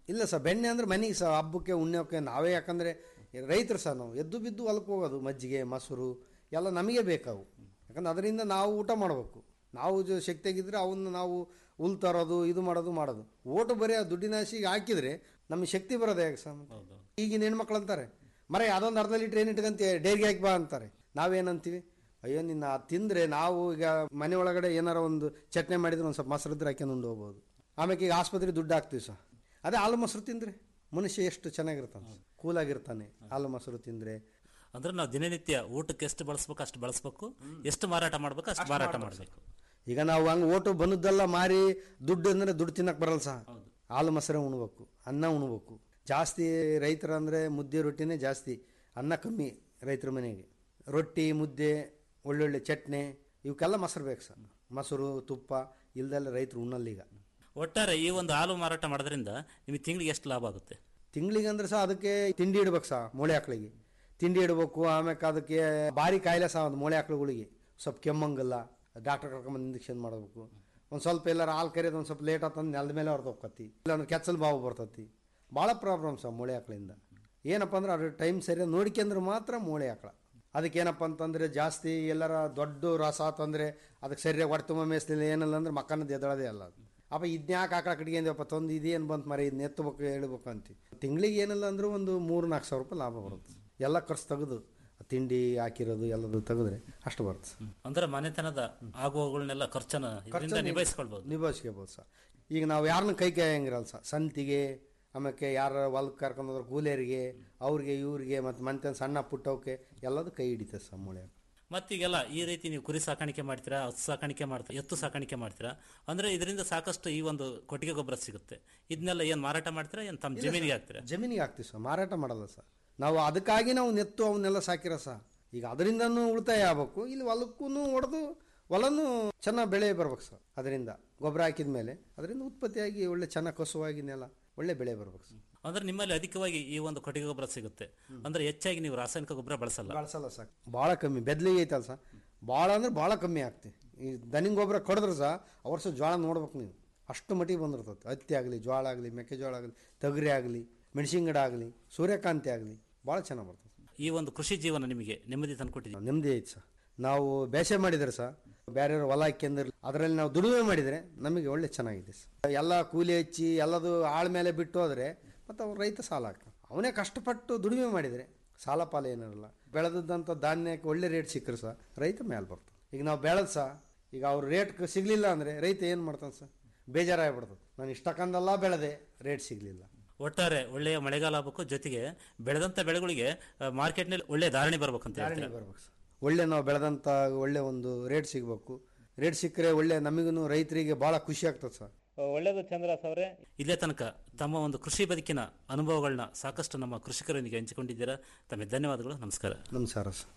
ಇಲ್ಲ ಸರ್ ಬೆಣ್ಣೆ ಅಂದ್ರೆ ಮನೆಗೆ ಸಹ ಹಬ್ಬಕ್ಕೆ ಉಣ್ಣೋಕೆ ನಾವೇ ಯಾಕಂದರೆ ರೈತರು ಸಹ ನಾವು ಎದ್ದು ಬಿದ್ದು ಹೊಲಕ್ಕೆ ಹೋಗೋದು ಮಜ್ಜಿಗೆ ಮೊಸರು ಎಲ್ಲ ನಮಗೆ ಬೇಕಾವು ಯಾಕಂದ್ರೆ ಅದರಿಂದ ನಾವು ಊಟ ಮಾಡಬೇಕು ನಾವು ಜ- ಶಕ್ತಿಯಾಗಿದ್ದರೆ ಅವನ್ನ ನಾವು ಹುಲ್ ತರೋದು ಇದು ಮಾಡೋದು ಮಾಡೋದು ಓಟು ಬರೀ ಆ ದುಡ್ಡಿನ ಆಸೆಗೆ ಹಾಕಿದರೆ ನಮಗೆ ಶಕ್ತಿ ಬರೋದು ಯಾಕೆ ಸರ್ ಈಗಿನ ಹೆಣ್ಮಕ್ಳು ಅಂತಾರೆ ಮರ ಅದೊಂದು ಅರ್ಧ ಲೀಟ್ರ್ ಏನು ಇಟ್ಕಂತೀಯ ಡೈರಿಗೆ ಹಾಕಿ ಬಾ ಅಂತಾರೆ ನಾವೇನಂತೀವಿ ಅಯ್ಯೋ ನಿನ್ನ ಅದ್ ತಿಂದರೆ ನಾವು ಈಗ ಮನೆ ಒಳಗಡೆ ಏನಾರ ಒಂದು ಚಟ್ನಿ ಮಾಡಿದ್ರೆ ಒಂದು ಸ್ವಲ್ಪ ಮೊಸರು ಇದ್ರೆ ಹಾಕ್ಯಂಡು ಉಂಡು ಹೋಗ್ಬೋದು ಆಮೇಲೆ ಈಗ ಆಸ್ಪತ್ರೆ ದುಡ್ಡು ಹಾಕ್ತೀವಿ ಸರ್ ಅದೇ ಹಾಲು ಮೊಸರು ತಿಂದರೆ ಮನುಷ್ಯ ಎಷ್ಟು ಚೆನ್ನಾಗಿರ್ತಾನೆ ಕೂಲಾಗಿರ್ತಾನೆ ಹಾಲು ಮೊಸರು ತಿಂದರೆ ಅಂದ್ರೆ ನಾವು ದಿನನಿತ್ಯ ಊಟಕ್ಕೆ ಎಷ್ಟು ಬಳಸ್ಬೇಕು ಅಷ್ಟು ಬಳಸ್ಬೇಕು ಎಷ್ಟು ಮಾರಾಟ ಮಾಡ್ಬೇಕು ಅಷ್ಟು ಮಾರಾಟ ಮಾಡಬೇಕು ಈಗ ನಾವು ಹಂಗೆ ಓಟು ಬಂದದ್ದೆಲ್ಲ ಮಾರಿ ದುಡ್ಡು ಅಂದರೆ ದುಡ್ಡು ತಿನ್ನಕ್ಕೆ ಬರಲ್ಲ ಸಹ ಹಾಲು ಮೊಸರೇ ಉಣ್ಬೇಕು ಅನ್ನ ಉಣ್ಬೇಕು ಜಾಸ್ತಿ ರೈತರ ಅಂದರೆ ಮುದ್ದೆ ರೊಟ್ಟಿನೇ ಜಾಸ್ತಿ ಅನ್ನ ಕಮ್ಮಿ ರೈತರ ಮನೆಗೆ ರೊಟ್ಟಿ ಮುದ್ದೆ ಒಳ್ಳೊಳ್ಳೆ ಚಟ್ನಿ ಇವಕ್ಕೆಲ್ಲ ಮೊಸರು ಬೇಕು ಸರ್ ಮೊಸರು ತುಪ್ಪ ಇಲ್ದೆಲ್ಲ ರೈತರು ಉಣ್ಣಲ್ಲ ಈಗ ಒಟ್ಟಾರೆ ಈ ಒಂದು ಹಾಲು ಮಾರಾಟ ಮಾಡೋದ್ರಿಂದ ನಿಮಗೆ ತಿಂಗಳಿಗೆ ಎಷ್ಟು ಲಾಭ ಆಗುತ್ತೆ ತಿಂಗಳಿಗೆ ಅಂದ್ರೆ ಸಹ ಅದಕ್ಕೆ ತಿಂಡಿ ಇಡ್ಬೇಕು ಸಹ ಮೊಳೆ ಆಕಳಿಗೆ ತಿಂಡಿ ಇಡಬೇಕು ಆಮ್ಯಾಕೆ ಅದಕ್ಕೆ ಭಾರಿ ಕಾಯಿಲೆ ಸಹ ಒಂದು ಮೊಳೆ ಆಕಳುಗಳಿಗೆ ಸ್ವಲ್ಪ ಕೆಮ್ಮಂಗಿಲ್ಲ ಡಾಕ್ಟರ್ ಕರ್ಕೊಂಬಂದು ಇಂಜೆಕ್ಷನ್ ಮಾಡಬೇಕು ಒಂದು ಸ್ವಲ್ಪ ಎಲ್ಲಾರ ಹಾಲು ಕರಿಯೋದು ಒಂದು ಸ್ವಲ್ಪ ಲೇಟ್ ಆತಂದು ನೆಲದ ಮೇಲೆ ಹೊರತು ಹೋಗ್ತತಿ ಇಲ್ಲಾಂದ್ರೆ ಕೆಚ್ಚಲ್ ಬಾವು ಬರ್ತತಿ ಭಾಳ ಪ್ರಾಬ್ಲಮ್ ಸಹ ಮೊಳೆ ಆಕಳಿಂದ ಏನಪ್ಪ ಅಂದ್ರೆ ಅದ್ರ ಟೈಮ್ ಸರಿಯಾಗಿ ನೋಡ್ಕೊಂಡ್ರೆ ಮಾತ್ರ ಮೊಳೆ ಆಕಳ ಅದಕ್ಕೆ ಏನಪ್ಪ ಅಂತಂದ್ರೆ ಜಾಸ್ತಿ ಎಲ್ಲರ ದೊಡ್ಡ ರಸ ತಂದ್ರೆ ಅದಕ್ಕೆ ಸರಿಯಾಗಿ ಹೊಟ್ಟೆ ತುಂಬ ಮೇಯಿಸ್ಲಿಲ್ಲ ಏನಿಲ್ಲ ಅಂದ್ರೆ ಮಕ್ಕನದ್ದು ಎದಳದೇ ಅಲ್ಲ ಅದು ಅಪ್ಪ ಇದನ್ಯಾಕೆ ಆಕಳ ಕಟ್ಕೊಂಡಪ್ಪ ತಂದು ಇದೇನು ಬಂತು ಮರಿ ಇದನ್ನ ಎತ್ತಬೇಕು ಹೇಳ್ಬೇಕು ಅಂತೀವಿ ತಿಂಗಳಿಗೆ ಏನಿಲ್ಲ ಅಂದ್ರೂ ಒಂದು ಮೂರು ನಾಲ್ಕು ಸಾವಿರ ರೂಪಾಯಿ ಲಾಭ ಬರುತ್ತೆ ಎಲ್ಲ ಖರ್ಚು ತೆಗೆದು ತಿಂಡಿ ಹಾಕಿರೋದು ಎಲ್ಲದು ತೆಗೆದ್ರೆ ಅಷ್ಟು ಬರುತ್ತೆ ಅಂದ್ರೆ ಮನೆತನದ ಆಗುವಗಳನ್ನೆಲ್ಲ ಖರ್ಚನ್ನ ಇದರಿಂದ ನಿಭಾಯಿಸ್ಕೊಳ್ಬಹುದು ನಿಭಾಯಿಸ್ಕೋಬೋದು ಸರ್ ಈಗ ನಾವು ಯಾರನ್ನ ಕೈ ಕಾಯಂಗಿರಲ್ಲ ಸರ್ ಸಂತಿಗೆ ಆಮೇಲೆ ಯಾರ ಹೊಲಕ್ಕೆ ಕರ್ಕೊಂಡು ಹೋದ್ರೆ ಕೂಲಿಯರಿಗೆ ಅವ್ರಿಗೆ ಇವ್ರಿಗೆ ಮತ್ತು ಮಂತೆ ಸಣ್ಣ ಪುಟ್ಟವಕ್ಕೆ ಎಲ್ಲದು ಕೈ ಹಿಡಿತದೆ ಸರ್ ಮೂಳೆ ಮತ್ತೀಗೆಲ್ಲ ಈ ರೀತಿ ನೀವು ಕುರಿ ಸಾಕಾಣಿಕೆ ಮಾಡ್ತೀರಾ ಹಸು ಸಾಕಾಣಿಕೆ ಮಾಡ್ತೀರಾ ಎತ್ತು ಸಾಕಾಣಿಕೆ ಮಾಡ್ತೀರಾ ಅಂದ್ರೆ ಇದರಿಂದ ಸಾಕಷ್ಟು ಈ ಒಂದು ಕೊಟ್ಟಿಗೆ ಗೊಬ್ಬರ ಸಿಗುತ್ತೆ ಇದನ್ನೆಲ್ಲ ಏನ್ ಮಾರಾಟ ಮಾಡ್ತೀರಾ ಏನ್ ತಮ್ಮ ಜಮೀನಿಗೆ ಹಾಕ್ತೀರಾ ಜಮೀನಿಗೆ ಹಾಕ್ತೀವಿ ಸರ್ ಮಾರಾಟ ಮಾಡಲ್ಲ ಸರ್ ನಾವು ಅದಕ್ಕಾಗಿ ನಾವು ನೆತ್ತು ಅವನ್ನೆಲ್ಲ ಸಾಕಿರೋ ಸರ್ ಈಗ ಅದರಿಂದನೂ ಉಳಿತಾಯ ಆಗ್ಬೇಕು ಇಲ್ಲಿ ಹೊಲಕ್ಕೂ ಹೊಡೆದು ಹೊಲನೂ ಚೆನ್ನಾಗಿ ಬೆಳೆ ಬರ್ಬೇಕು ಸರ್ ಅದರಿಂದ ಗೊಬ್ಬರ ಹಾಕಿದ ಮೇಲೆ ಅದರಿಂದ ಉತ್ಪತ್ತಿಯಾಗಿ ಒಳ್ಳೆ ಚೆನ್ನಾಗಿ ಕಸುವಾಗಿ ನೆಲ ಒಳ್ಳೆ ಬೆಳೆ ಬರ್ಬೇಕು ಸರ್ ಅಂದ್ರೆ ನಿಮ್ಮಲ್ಲಿ ಅಧಿಕವಾಗಿ ಈ ಒಂದು ಕೊಟ್ಟಿಗೆ ಗೊಬ್ಬರ ಸಿಗುತ್ತೆ ಅಂದ್ರೆ ಹೆಚ್ಚಾಗಿ ನೀವು ರಾಸಾಯನಿಕ ಗೊಬ್ಬರ ಬಳಸಲ್ಲ ಬಳಸಲ್ಲ ಸರ್ ಭಾಳ ಕಮ್ಮಿ ಬೆದ್ಲಿಗೆ ಐತಲ್ಲ ಸರ್ ಭಾಳ ಅಂದ್ರೆ ಭಾಳ ಕಮ್ಮಿ ಆಗ್ತಿ ಈ ದನಿಂಗ್ ಗೊಬ್ಬರ ಕಡಿದ್ರೆ ಸಹ ಆ ವರ್ಷ ಜೋಳ ನೋಡ್ಬೇಕು ನೀವು ಅಷ್ಟು ಮಟ್ಟಿಗೆ ಬಂದಿರ್ತದೆ ಹತ್ತಿ ಆಗಲಿ ಜೋಳ ಆಗಲಿ ಮೆಕ್ಕೆಜೋಳ ಆಗಲಿ ತೊಗರಿ ಆಗಲಿ ಮೆಣಸಿನ ಗಿಡ ಆಗಲಿ ಸೂರ್ಯಕಾಂತಿ ಆಗಲಿ ಭಾಳ ಚೆನ್ನಾಗಿ ಬರ್ತದೆ ಈ ಒಂದು ಕೃಷಿ ಜೀವನ ನಿಮಗೆ ನೆಮ್ಮದಿ ತಂದ್ಕೊಟ್ಟಿದೆ ನೆಮ್ಮದಿ ಐತೆ ಸರ್ ನಾವು ಬೇಸೆ ಮಾಡಿದ್ರೆ ಸರ್ ಬೇರೆ ಹೊಲ ಹಾಕ್ಯಂದ್ರೆ ಅದರಲ್ಲಿ ನಾವು ದುಡಿಮೆ ಮಾಡಿದರೆ ನಮಗೆ ಒಳ್ಳೆ ಚೆನ್ನಾಗಿದೆ ಸರ್ ಎಲ್ಲ ಕೂಲಿ ಹಚ್ಚಿ ಎಲ್ಲದು ಆಳ ಮೇಲೆ ಬಿಟ್ಟು ಹೋದರೆ ಮತ್ತು ಅವ್ರು ರೈತ ಸಾಲ ಹಾಕ್ತಾನೆ ಅವನೇ ಕಷ್ಟಪಟ್ಟು ದುಡಿಮೆ ಮಾಡಿದರೆ ಸಾಲ ಪಾಲ ಏನಿರಲ್ಲ ಬೆಳೆದಂಥ ಧಾನ್ಯಕ್ಕೆ ಒಳ್ಳೆ ರೇಟ್ ಸಿಕ್ಕರೆ ಸರ್ ರೈತ ಮೇಲೆ ಬರ್ತಾನೆ ಈಗ ನಾವು ಬೆಳೆದ ಸಹ ಈಗ ಅವ್ರ ರೇಟ್ ಸಿಗಲಿಲ್ಲ ಅಂದರೆ ರೈತ ಏನು ಮಾಡ್ತಾನೆ ಸರ್ ಬೇಜಾರಾಗ್ಬಿಡ್ತದೆ ನಾನು ಇಷ್ಟಕ್ಕಂದಲ್ಲ ಬೆಳೆದೆ ರೇಟ್ ಸಿಗಲಿಲ್ಲ ಒಟ್ಟಾರೆ ಒಳ್ಳೆಯ ಮಳೆಗಾಲ ಆಗಬೇಕು ಜೊತೆಗೆ ಬೆಳೆದಂತ ಬೆಳೆಗಳಿಗೆ ಮಾರ್ಕೆಟ್ನಲ್ಲಿ ಒಳ್ಳೆ ಧಾರಣೆ ಬರ್ಬೇಕಂತ ಧಾರಣೆ ಹೇಳ್ತೀರಾ ಬರ್ಬೇಕು ಸರ್ ಒಳ್ಳೆ ನಾವು ಬೆಳೆದಂಥ ಒಳ್ಳೆ ಒಂದು ರೇಟ್ ಸಿಗಬೇಕು ರೇಟ್ ಸಿಕ್ಕರೆ ಒಳ್ಳೆ ನಮಗೂ ರೈತರಿಗೆ ಭಾಳ ಖುಷಿ ಆಗ್ತದೆ ಸರ್ ಒಳ್ಳೇದು ಚಂದ್ರಾಸ್ ಅವರೇ ಇಲ್ಲೇ ತನಕ ತಮ್ಮ ಒಂದು ಕೃಷಿ ಬದುಕಿನ ಅನುಭವಗಳನ್ನ ಸಾಕಷ್ಟು ನಮ್ಮ ಕೃಷಿಕರೊಂದಿಗೆ ಹಂಚಿಕೊಂಡಿದ್ದೀರಾ ತಮಗೆ ಧನ್ಯವಾದಗಳು ನಮಸ್ಕಾರ ನಮಸ್ಕಾರ ಸರ್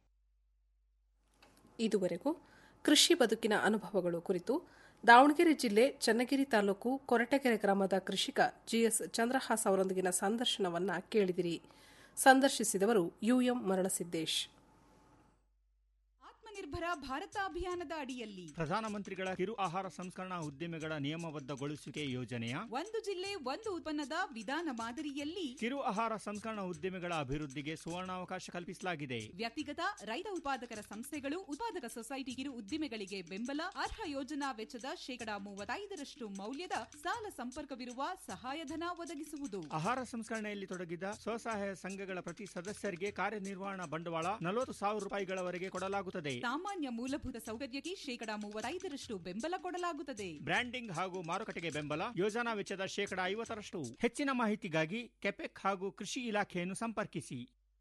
ಇದುವರೆಗೂ ಕೃಷಿ ಬದುಕಿನ ಅನುಭವಗಳು ಕುರಿತು ದಾವಣಗೆರೆ ಜಿಲ್ಲೆ ಚನ್ನಗಿರಿ ತಾಲೂಕು ಕೊರಟಗೆರೆ ಗ್ರಾಮದ ಕೃಷಿಕ ಜಿಎಸ್ ಚಂದ್ರಹಾಸ್ ಅವರೊಂದಿಗಿನ ಸಂದರ್ಶನವನ್ನ ಕೇಳಿದಿರಿ ಸಂದರ್ಶಿಸಿದವರು ಯುಎಂ ಮರಣಸಿದ್ದೇಶ್ ಆತ್ಮನಿರ್ಭರ ಭಾರತ ಅಭಿಯಾನದ ಅಡಿಯಲ್ಲಿ ಪ್ರಧಾನಮಂತ್ರಿಗಳ ಕಿರು ಆಹಾರ ಸಂಸ್ಕರಣಾ ಉದ್ದಿಮೆಗಳ ನಿಯಮಬದ್ಧಗೊಳಿಸುವಿಕೆ ಯೋಜನೆಯ ಒಂದು ಜಿಲ್ಲೆ ಒಂದು ಉತ್ಪನ್ನದ ವಿಧಾನ ಮಾದರಿಯಲ್ಲಿ ಕಿರು ಆಹಾರ ಸಂಸ್ಕರಣಾ ಉದ್ದಿಮೆಗಳ ಅಭಿವೃದ್ಧಿಗೆ ಸುವರ್ಣಾವಕಾಶ ಕಲ್ಪಿಸಲಾಗಿದೆ ವ್ಯಕ್ತಿಗತ ರೈತ ಉತ್ಪಾದಕರ ಸಂಸ್ಥೆಗಳು ಉತ್ಪಾದಕ ಸೊಸೈಟಿ ಕಿರು ಉದ್ದಿಮೆಗಳಿಗೆ ಬೆಂಬಲ ಅರ್ಹ ಯೋಜನಾ ವೆಚ್ಚದ ಶೇಕಡಾ ಮೂವತ್ತೈದರಷ್ಟು ಮೌಲ್ಯದ ಸಾಲ ಸಂಪರ್ಕವಿರುವ ಸಹಾಯಧನ ಒದಗಿಸುವುದು ಆಹಾರ ಸಂಸ್ಕರಣೆಯಲ್ಲಿ ತೊಡಗಿದ ಸ್ವಸಹಾಯ ಸಂಘಗಳ ಪ್ರತಿ ಸದಸ್ಯರಿಗೆ ಕಾರ್ಯನಿರ್ವಹಣಾ ಬಂಡವಾಳ ನಲವತ್ತು ಸಾವಿರ ರೂಪಾಯಿಗಳವರೆಗೆ ಕೊಡಲಾಗುತ್ತದೆ ಸಾಮಾನ್ಯ ಮೂಲಭೂತ ಸೌಕರ್ಯಕ್ಕೆ ಶೇಕಡಾ ಮೂವತ್ತೈದರಷ್ಟು ಬೆಂಬಲ ಕೊಡಲಾಗುತ್ತದೆ ಬ್ರ್ಯಾಂಡಿಂಗ್ ಹಾಗೂ ಮಾರುಕಟ್ಟೆಗೆ ಬೆಂಬಲ ಯೋಜನಾ ವೆಚ್ಚದ ಶೇಕಡಾ ಐವತ್ತರಷ್ಟು ಹೆಚ್ಚಿನ ಮಾಹಿತಿಗಾಗಿ ಕೆಪೆಕ್ ಹಾಗೂ ಕೃಷಿ ಇಲಾಖೆಯನ್ನು ಸಂಪರ್ಕಿಸಿ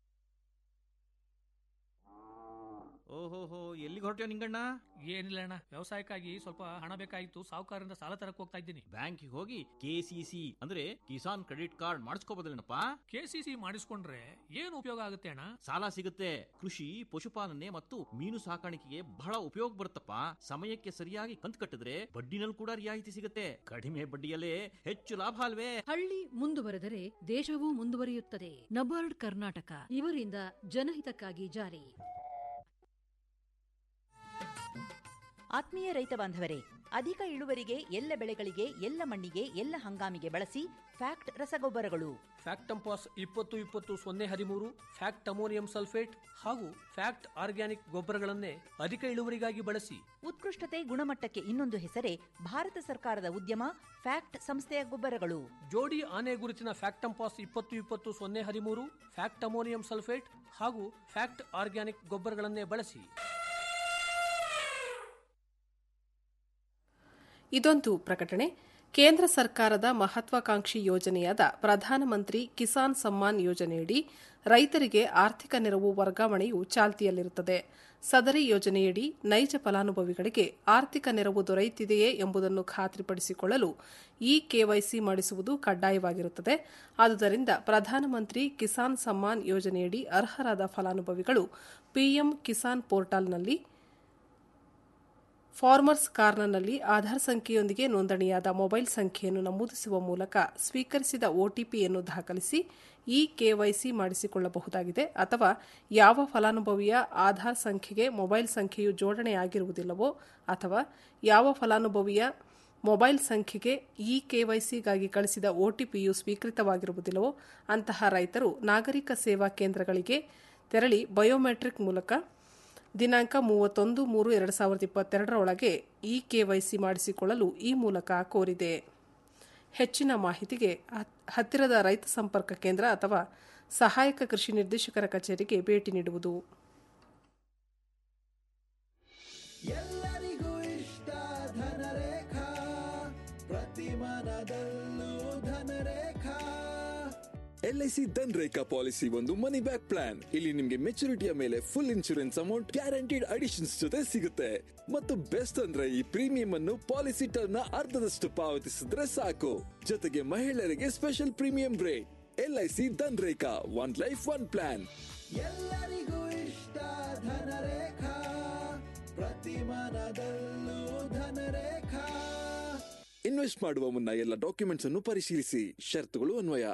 ಓಹೋಹೋ ಎಲ್ಲಿಗೆ ಹೊರಟ್ಯೋ ನಿಂಗಣ್ಣ ಏನಿಲ್ಲ ಅಣ್ಣ ವ್ಯವಸಾಯಕ್ಕಾಗಿ ಸ್ವಲ್ಪ ಹಣ ಬೇಕಾಗಿತ್ತು ಸಾಹುಕಾರರಿಂದ ಸಾಲ ತರಕ್ ಹೋಗ್ತಾ ಇದ್ದೀನಿ ಬ್ಯಾಂಕಿಗೆ ಹೋಗಿ ಕೆಸಿಸಿ ಅಂದ್ರೆ ಕಿಸಾನ್ ಕ್ರೆಡಿಟ್ ಕಾರ್ಡ್ ಮಾಡಿಸ್ಕೋಬೋದಲ್ಲೇನಪ್ಪ ಕೆಸಿಸಿ ಮಾಡಿಸ್ಕೊಂಡ್ರೆ ಏನು ಉಪಯೋಗ ಆಗುತ್ತೆ ಅಣ್ಣ ಸಾಲ ಸಿಗುತ್ತೆ ಕೃಷಿ ಪಶುಪಾಲನೆ ಮತ್ತು ಮೀನು ಸಾಕಾಣಿಕೆಗೆ ಬಹಳ ಉಪಯೋಗ ಬರುತ್ತಪ್ಪ ಸಮಯಕ್ಕೆ ಸರಿಯಾಗಿ ಕಂತು ಕಟ್ಟಿದ್ರೆ ಬಡ್ಡಿನಲ್ಲಿ ಕೂಡ ರಿಯಾಯಿತಿ ಸಿಗುತ್ತೆ ಕಡಿಮೆ ಬಡ್ಡಿಯಲ್ಲೇ ಹೆಚ್ಚು ಲಾಭ ಅಲ್ವೇ ಹಳ್ಳಿ ಮುಂದುವರೆದರೆ ದೇಶವೂ ಮುಂದುವರಿಯುತ್ತದೆ ನಬಾರ್ಡ್ ಕರ್ನಾಟಕ ಇವರಿಂದ ಜನಹಿತಕ್ಕಾಗಿ ಜಾರಿ ಆತ್ಮೀಯ ರೈತ ಬಾಂಧವರೇ ಅಧಿಕ ಇಳುವರಿಗೆ ಎಲ್ಲ ಬೆಳೆಗಳಿಗೆ ಎಲ್ಲ ಮಣ್ಣಿಗೆ ಎಲ್ಲ ಹಂಗಾಮಿಗೆ ಬಳಸಿ ಫ್ಯಾಕ್ಟ್ ರಸಗೊಬ್ಬರಗಳು ಫ್ಯಾಕ್ಟಂಪಾಸ್ ಇಪ್ಪತ್ತು ಇಪ್ಪತ್ತು ಸೊನ್ನೆ ಹದಿಮೂರು ಫ್ಯಾಕ್ಟ್ ಅಮೋನಿಯಂ ಸಲ್ಫೇಟ್ ಹಾಗೂ ಫ್ಯಾಕ್ಟ್ ಆರ್ಗ್ಯಾನಿಕ್ ಗೊಬ್ಬರಗಳನ್ನೇ ಅಧಿಕ ಇಳುವರಿಗಾಗಿ ಬಳಸಿ ಉತ್ಕೃಷ್ಟತೆ ಗುಣಮಟ್ಟಕ್ಕೆ ಇನ್ನೊಂದು ಹೆಸರೇ ಭಾರತ ಸರ್ಕಾರದ ಉದ್ಯಮ ಫ್ಯಾಕ್ಟ್ ಸಂಸ್ಥೆಯ ಗೊಬ್ಬರಗಳು ಜೋಡಿ ಆನೆ ಗುರುತಿನ ಫ್ಯಾಕ್ಟಂಪಾಸ್ ಇಪ್ಪತ್ತು ಇಪ್ಪತ್ತು ಸೊನ್ನೆ ಹದಿಮೂರು ಫ್ಯಾಕ್ಟ್ ಅಮೋನಿಯಂ ಸಲ್ಫೇಟ್ ಹಾಗೂ ಫ್ಯಾಕ್ಟ್ ಆರ್ಗ್ಯಾನಿಕ್ ಗೊಬ್ಬರಗಳನ್ನೇ ಬಳಸಿ ಇದೊಂದು ಪ್ರಕಟಣೆ ಕೇಂದ್ರ ಸರ್ಕಾರದ ಮಹತ್ವಾಕಾಂಕ್ಷಿ ಯೋಜನೆಯಾದ ಪ್ರಧಾನಮಂತ್ರಿ ಕಿಸಾನ್ ಸಮ್ಮಾನ್ ಯೋಜನೆಯಡಿ ರೈತರಿಗೆ ಆರ್ಥಿಕ ನೆರವು ವರ್ಗಾವಣೆಯು ಚಾಲ್ತಿಯಲ್ಲಿರುತ್ತದೆ ಸದರಿ ಯೋಜನೆಯಡಿ ನೈಜ ಫಲಾನುಭವಿಗಳಿಗೆ ಆರ್ಥಿಕ ನೆರವು ದೊರೆಯುತ್ತಿದೆಯೇ ಎಂಬುದನ್ನು ಖಾತ್ರಿಪಡಿಸಿಕೊಳ್ಳಲು ಇ ಕೆವೈಸಿ ಮಾಡಿಸುವುದು ಕಡ್ಡಾಯವಾಗಿರುತ್ತದೆ ಆದುದರಿಂದ ಪ್ರಧಾನಮಂತ್ರಿ ಕಿಸಾನ್ ಸಮ್ಮಾನ್ ಯೋಜನೆಯಡಿ ಅರ್ಹರಾದ ಫಲಾನುಭವಿಗಳು ಪಿಎಂ ಕಿಸಾನ್ ಪೋರ್ಟಲ್ನಲ್ಲಿ ಫಾರ್ಮರ್ಸ್ ಕಾರ್ನರ್ನಲ್ಲಿ ಆಧಾರ್ ಸಂಖ್ಯೆಯೊಂದಿಗೆ ನೋಂದಣಿಯಾದ ಮೊಬೈಲ್ ಸಂಖ್ಯೆಯನ್ನು ನಮೂದಿಸುವ ಮೂಲಕ ಸ್ವೀಕರಿಸಿದ ಒಟಿಪಿಯನ್ನು ದಾಖಲಿಸಿ ಇ ಕೆವೈಸಿ ಮಾಡಿಸಿಕೊಳ್ಳಬಹುದಾಗಿದೆ ಅಥವಾ ಯಾವ ಫಲಾನುಭವಿಯ ಆಧಾರ್ ಸಂಖ್ಯೆಗೆ ಮೊಬೈಲ್ ಸಂಖ್ಯೆಯು ಜೋಡಣೆಯಾಗಿರುವುದಿಲ್ಲವೋ ಅಥವಾ ಯಾವ ಫಲಾನುಭವಿಯ ಮೊಬೈಲ್ ಸಂಖ್ಯೆಗೆ ಇ ಕೆವೈಸಿಗಾಗಿ ಕಳಿಸಿದ ಒಟಿಪಿಯು ಸ್ವೀಕೃತವಾಗಿರುವುದಿಲ್ಲವೋ ಅಂತಹ ರೈತರು ನಾಗರಿಕ ಸೇವಾ ಕೇಂದ್ರಗಳಿಗೆ ತೆರಳಿ ಬಯೋಮೆಟ್ರಿಕ್ ಮೂಲಕ ದಿನಾಂಕ ಮೂವತ್ತೊಂದು ಮೂರು ಎರಡು ಸಾವಿರದ ಇಪ್ಪತ್ತೆರಡರ ಒಳಗೆ ಇ ಕೆವೈಸಿ ಮಾಡಿಸಿಕೊಳ್ಳಲು ಈ ಮೂಲಕ ಕೋರಿದೆ ಹೆಚ್ಚಿನ ಮಾಹಿತಿಗೆ ಹತ್ತಿರದ ರೈತ ಸಂಪರ್ಕ ಕೇಂದ್ರ ಅಥವಾ ಸಹಾಯಕ ಕೃಷಿ ನಿರ್ದೇಶಕರ ಕಚೇರಿಗೆ ಭೇಟಿ ನೀಡುವುದು ಎಲ್ಲರಿಗೂ ಇಷ್ಟ ಧನರೇಖಾ ಪ್ರತಿ ಮನದಲ್ಲೂ ಧನರೇಖಾ ಎಲ್ಐಸಿ ಧನ್ ರೇಖಾ ಪಾಲಿಸಿ ಒಂದು ಮನಿ ಬ್ಯಾಕ್ ಪ್ಲಾನ್ ಇಲ್ಲಿ ನಿಮ್ಗೆ ಮೆಚುರಿಟಿಯ ಮೇಲೆ full insurance amount guaranteed additions ಜೊತೆ ಸಿಗುತ್ತೆ ಮತ್ತು ಬೆಸ್ಟ್ ಅಂದ್ರೆ ಈ ಪ್ರೀಮಿಯಂ ಅನ್ನು ಪಾಲಿಸಿ ಟರ್ಮ್ ನ ಅರ್ಧದಷ್ಟು ಪಾವತಿಸಿದ್ರೆ ಸಾಕು ಜೊತೆಗೆ ಮಹಿಳೆಯರಿಗೆ special premium rate LIC Dhan Rekha one life one plan ಎಲ್ಲರಿಗೂ ಇಷ್ಟ ಧನರೇಖಾ ಪ್ರತಿ ಮನದಲ್ಲೂ ಧನರೇಖಾ ಇನ್ವೆಸ್ಟ್ ಮಾಡುವ ಮುನ್ನ ಎಲ್ಲ ಡಾಕ್ಯುಮೆಂಟ್ಸ್ ಅನ್ನು ಪರಿಶೀಲಿಸಿ ಷರತ್ತುಗಳು ಅನ್ವಯ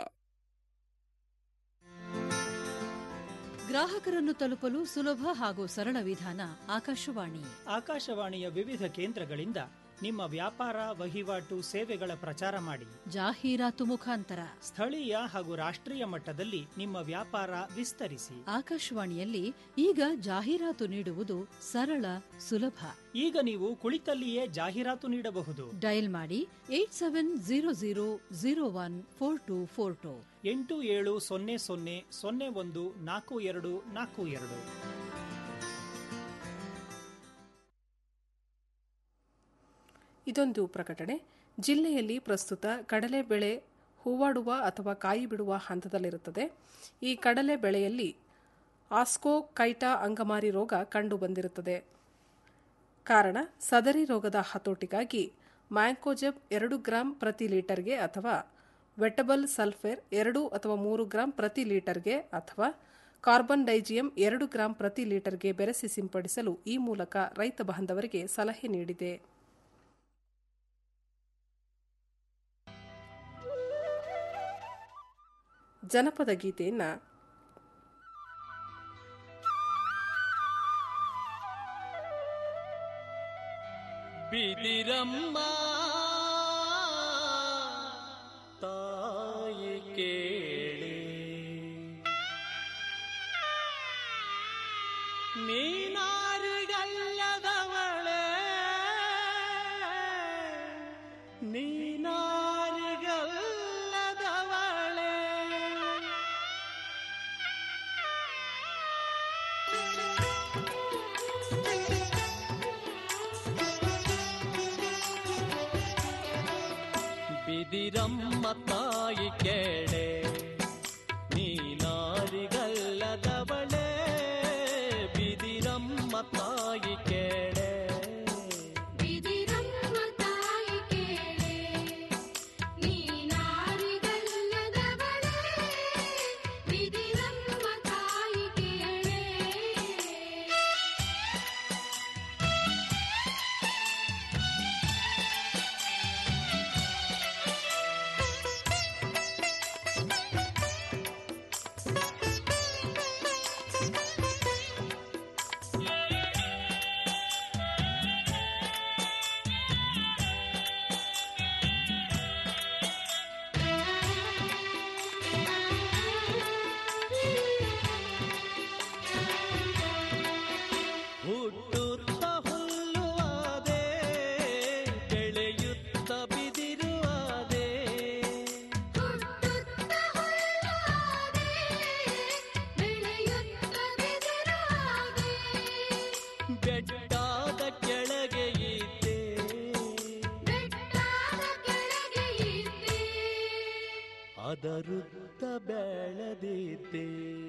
ಗ್ರಾಹಕರನ್ನು ತಲುಪಲು ಸುಲಭ ಹಾಗೂ ಸರಳ ವಿಧಾನ ಆಕಾಶವಾಣಿ ಆಕಾಶವಾಣಿಯ ವಿವಿಧ ಕೇಂದ್ರಗಳಿಂದ ನಿಮ್ಮ ವ್ಯಾಪಾರ ವಹಿವಾಟು ಸೇವೆಗಳ ಪ್ರಚಾರ ಮಾಡಿ ಜಾಹೀರಾತು ಮುಖಾಂತರ ಸ್ಥಳೀಯ ಹಾಗೂ ರಾಷ್ಟ್ರೀಯ ಮಟ್ಟದಲ್ಲಿ ನಿಮ್ಮ ವ್ಯಾಪಾರ ವಿಸ್ತರಿಸಿ ಆಕಾಶವಾಣಿಯಲ್ಲಿ ಈಗ ಜಾಹೀರಾತು ನೀಡುವುದು ಸರಳ ಸುಲಭ ಈಗ ನೀವು ಕುಳಿತಲ್ಲಿಯೇ ಜಾಹೀರಾತು ನೀಡಬಹುದು ಡಯಲ್ ಮಾಡಿ eight seven zero zero zero one four two four two ಎಂಟು ಏಳು ಸೊನ್ನೆ ಸೊನ್ನೆ ಸೊನ್ನೆ ಒಂದು ನಾಲ್ಕು ಎರಡು ನಾಲ್ಕು ಎರಡು ಇದೊಂದು ಪ್ರಕಟಣೆ ಜಿಲ್ಲೆಯಲ್ಲಿ ಪ್ರಸ್ತುತ ಕಡಲೆ ಬೆಳೆ ಹೂವಾಡುವ ಅಥವಾ ಕಾಯಿ ಬಿಡುವ ಹಂತದಲ್ಲಿರುತ್ತದೆ ಈ ಕಡಲೆ ಬೆಳೆಯಲ್ಲಿ ಆಸ್ಕೋ ಕೈಟಾ ಅಂಗಮಾರಿ ರೋಗ ಕಂಡುಬಂದಿರುತ್ತದೆ ಕಾರಣ ಸದರಿ ರೋಗದ ಹತೋಟಿಗಾಗಿ ಮ್ಯಾಂಕೋಜೆಬ್ ಎರಡು ಗ್ರಾಂ ಪ್ರತಿ ಲೀಟರ್ಗೆ ಅಥವಾ ವೆಟಬಲ್ ಸಲ್ಫೇರ್ ಎರಡು ಅಥವಾ ಮೂರು ಗ್ರಾಂ ಪ್ರತಿ ಲೀಟರ್ಗೆ ಅಥವಾ ಕಾರ್ಬನ್ ಡೈಜಿಯಂ ಎರಡು ಗ್ರಾಂ ಪ್ರತಿ ಲೀಟರ್ಗೆ ಬೆರೆಸಿ ಸಿಂಪಡಿಸಲು ಈ ಮೂಲಕ ರೈತ ಬಾಂಧವರಿಗೆ ಸಲಹೆ ನೀಡಿದೆ ಜನಪದ ಗೀತೆಯನ್ನ ಬಿದಿರಮ್ಮ ತಾಯಿ ಕೇಳಿ ನೀನಾರಿಗಲ್ಲದವಳೆ ನೀನಾರಿಗಲ್ಲದವಳೆ ಬಿದಿರಮ್ಮ ತಾಯಿ ಕೇಳೆ ನೀನಾರಿಗಲ್ಲದವಳೆ ಬಿದಿರಮ್ಮ ತಾಯಿ ಕೇಳೆ ಬಿದಿರಮ್ಮ ತಾಯಿ ಕೇಳೆ ನೀನಾರಿಗಲ್ಲದವಳೆ ಬಿದಿರಮ್ಮ ತಾಯಿ ಕೇಳೆ ಿ ಅದರುತ್ತ ಬೆಳೆದಿದ್ದೆ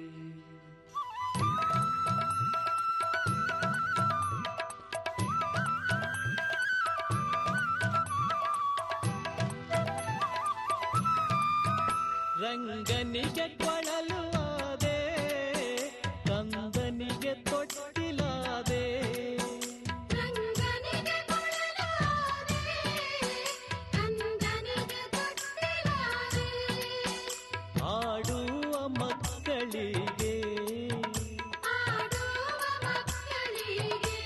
ರಂಗನಿಗೆ ಕೊಳಲು ಆದೆ ಕಂದನಿಗೆ ತೊಟ್ಟಿಲಾದೆ ರಂಗನಿಗೆ ಕೊಳಲಾದೆ ಕಂದನಿಗೆ ತೊಟ್ಟಿಲಾದೆ ಆಡುವ ಮಕ್ಕಳಿಗೆ ಆಡುವ ಮಕ್ಕಳಿಗೆ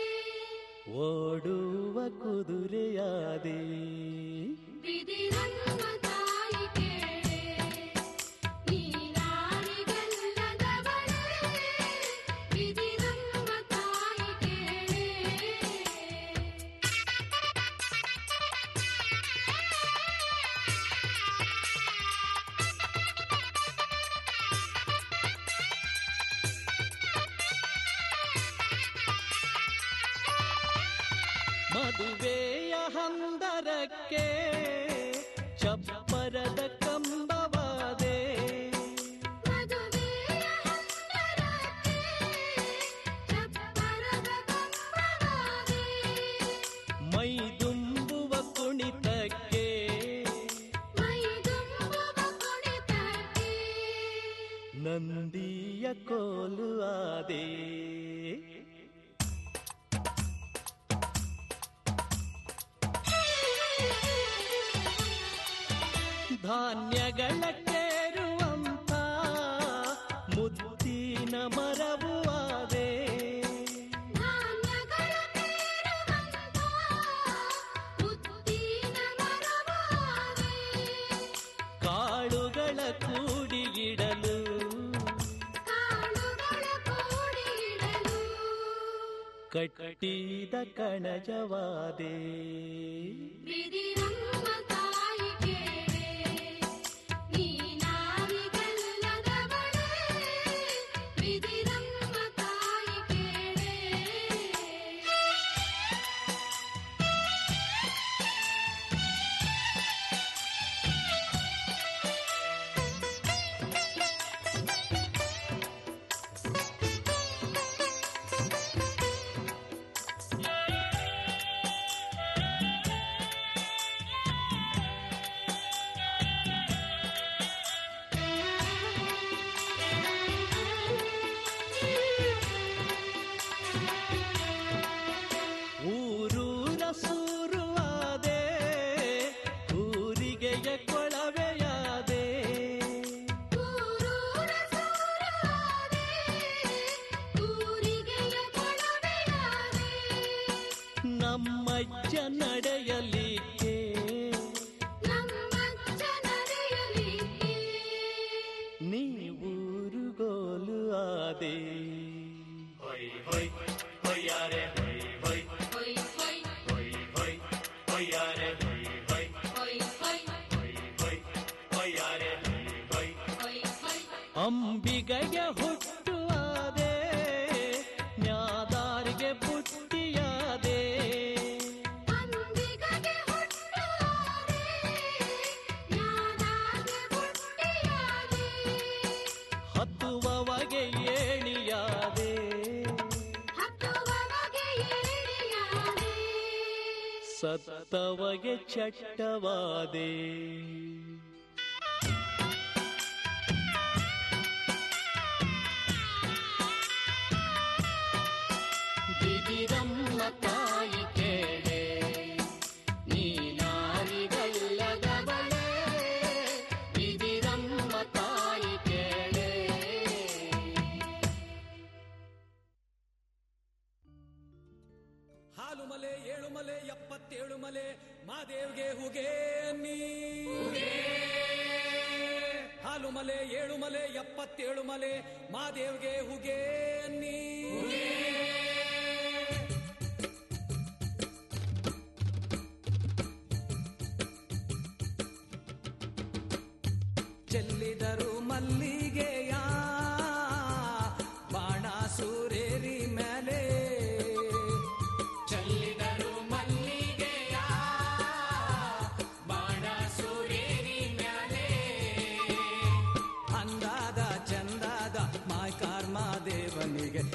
ಓಡುವ ಕುದುರೆಯಾದೆ ಬಿದಿರನ್ನ ತಾಯಿ ಕೇಳೆ ನೀನಾರಿಗಲ್ಲದವಳೆ ಬಿದಿರನ್ನ ತಾಯಿ ಕೇಳೆ ಮದುವೆಯ ಹಂದರಕ್ಕೆ ಚಪ್ಪರದ ಕಂಬವಾದೆ ಮದುವೆಯ ಹಂದರಕ್ಕೆ ಚಪ್ಪರದ ಕಂಬವಾದೆ ಮೈದುಂಬುವ ಕುಣಿತಕ್ಕೆ ಮೈದುಂಬುವ ಕುಣಿತಕ್ಕೆ ನಂದಿಯ ಕೋಲು ಆದೆ ಧಾನ್ಯಗಳ ಕೇರುವಂತ ಮುದ್ದಿನ ಮರವು ಆದೆ ಧಾನ್ಯಗಳ ಬೇರುವಂತ ಮುತ್ತಿನ ಮರವಾದೆ ಕಾಳುಗಳ ಕೂಡಿಗಿಡಲು ಕಾಳುಗಳ ಕೂಡಿಡಲು ಕಟ್ಟಿದ ಕಣಜವಾದೆ ಬಿದಿರಮ್ಮ ತಾಯಿ ಕೇಳೆ ನೀನಾರಿಗಲ್ಲದವಳೆ ಬಿದಿರಮ್ಮ ತಾಯಿ ಕೇಳೆ ಊರೂರ ಸೂರುವಾದೆ ಊರಿಗೆಯ ಕೊಳವೆಯಾದೆ ಊರೂರ ಸೂರವಾದೆ ಊರಿಗೆಯ ಕೊಳವೆಯಾದೆ ನಮ್ಮಜ್ಜ ನಡೆಯಲಿಕ್ಕೆ ನಮ್ಮಜ್ಜ ನಡೆಯಲಿಕ್ಕೆ ನೀವೂರುಗೋಲು ಆದೆ ಹೊಯ್ ಹೊಯ್ ಹೊಯ್ಯಾರೆ ಹೊಯ್ ಹೊಯ್ ಹೊಯ್ ಹೊಯ್ ಹೊಯ್ ಹೊಯ್ ಹೊಯ್ಯಾರೆ ಹೊಯ್ ಹೊಯ್ ಹೊಯ್ ಹೊಯ್ ಹೊಯ್ ಹೊಯ್ ಹೊಯ್ಯಾರೆ ಹೊಯ್ ಹೊಯ್ ಹೊಯ್ ಹೊಯ್ ಅಂಬಿಗಗೆ ಹುಟ್ಟುವಾದೆ ನ್ಯಾದಾರಿಗೆ ಪುಟ್ಟಿಯಾದೆ ಅಂಬಿಗಗೆ ಹುಟ್ಟುವಾದೆ ಜ್ಞಾನಾಗೆ ಹುಟ್ಟಿಯಾದೆ ಹತ್ತುವವಗೆ ಏಣಿಯಾದೆ ಹತ್ತುವವಗೆ ಏರಿಯಾದೆ ಸತ್ತವಗೆ ಚಟ್ಟವಾದೆ ಬಿದಿರಮ್ಮ ತಾಯಿ ಕೇಳೆ ನೀನಾರಿಗಲ್ಲದವಳೆ ಬಿದಿರಮ್ಮ ತಾಯಿ ಕೇಳೆ ಹಾಲು ಮಲೆ ಏಳು ಮಲೆ ಎಪ್ಪತ್ತೇಳು ಮಲೆ ಮಾದೇವ್ಗೆ ಹುಗೆ ಅನ್ನಿ ಹಾಲು ಮಲೆ ಏಳು ಮಲೆ ಎಪ್ಪತ್ತೇಳು ಮಲೆ ಮಾದೇವ್ಗೆ ಹುಗೆ ಅನ್ನಿ ಚೆಲ್ಲಿದರು ಮಲ್ಲಿ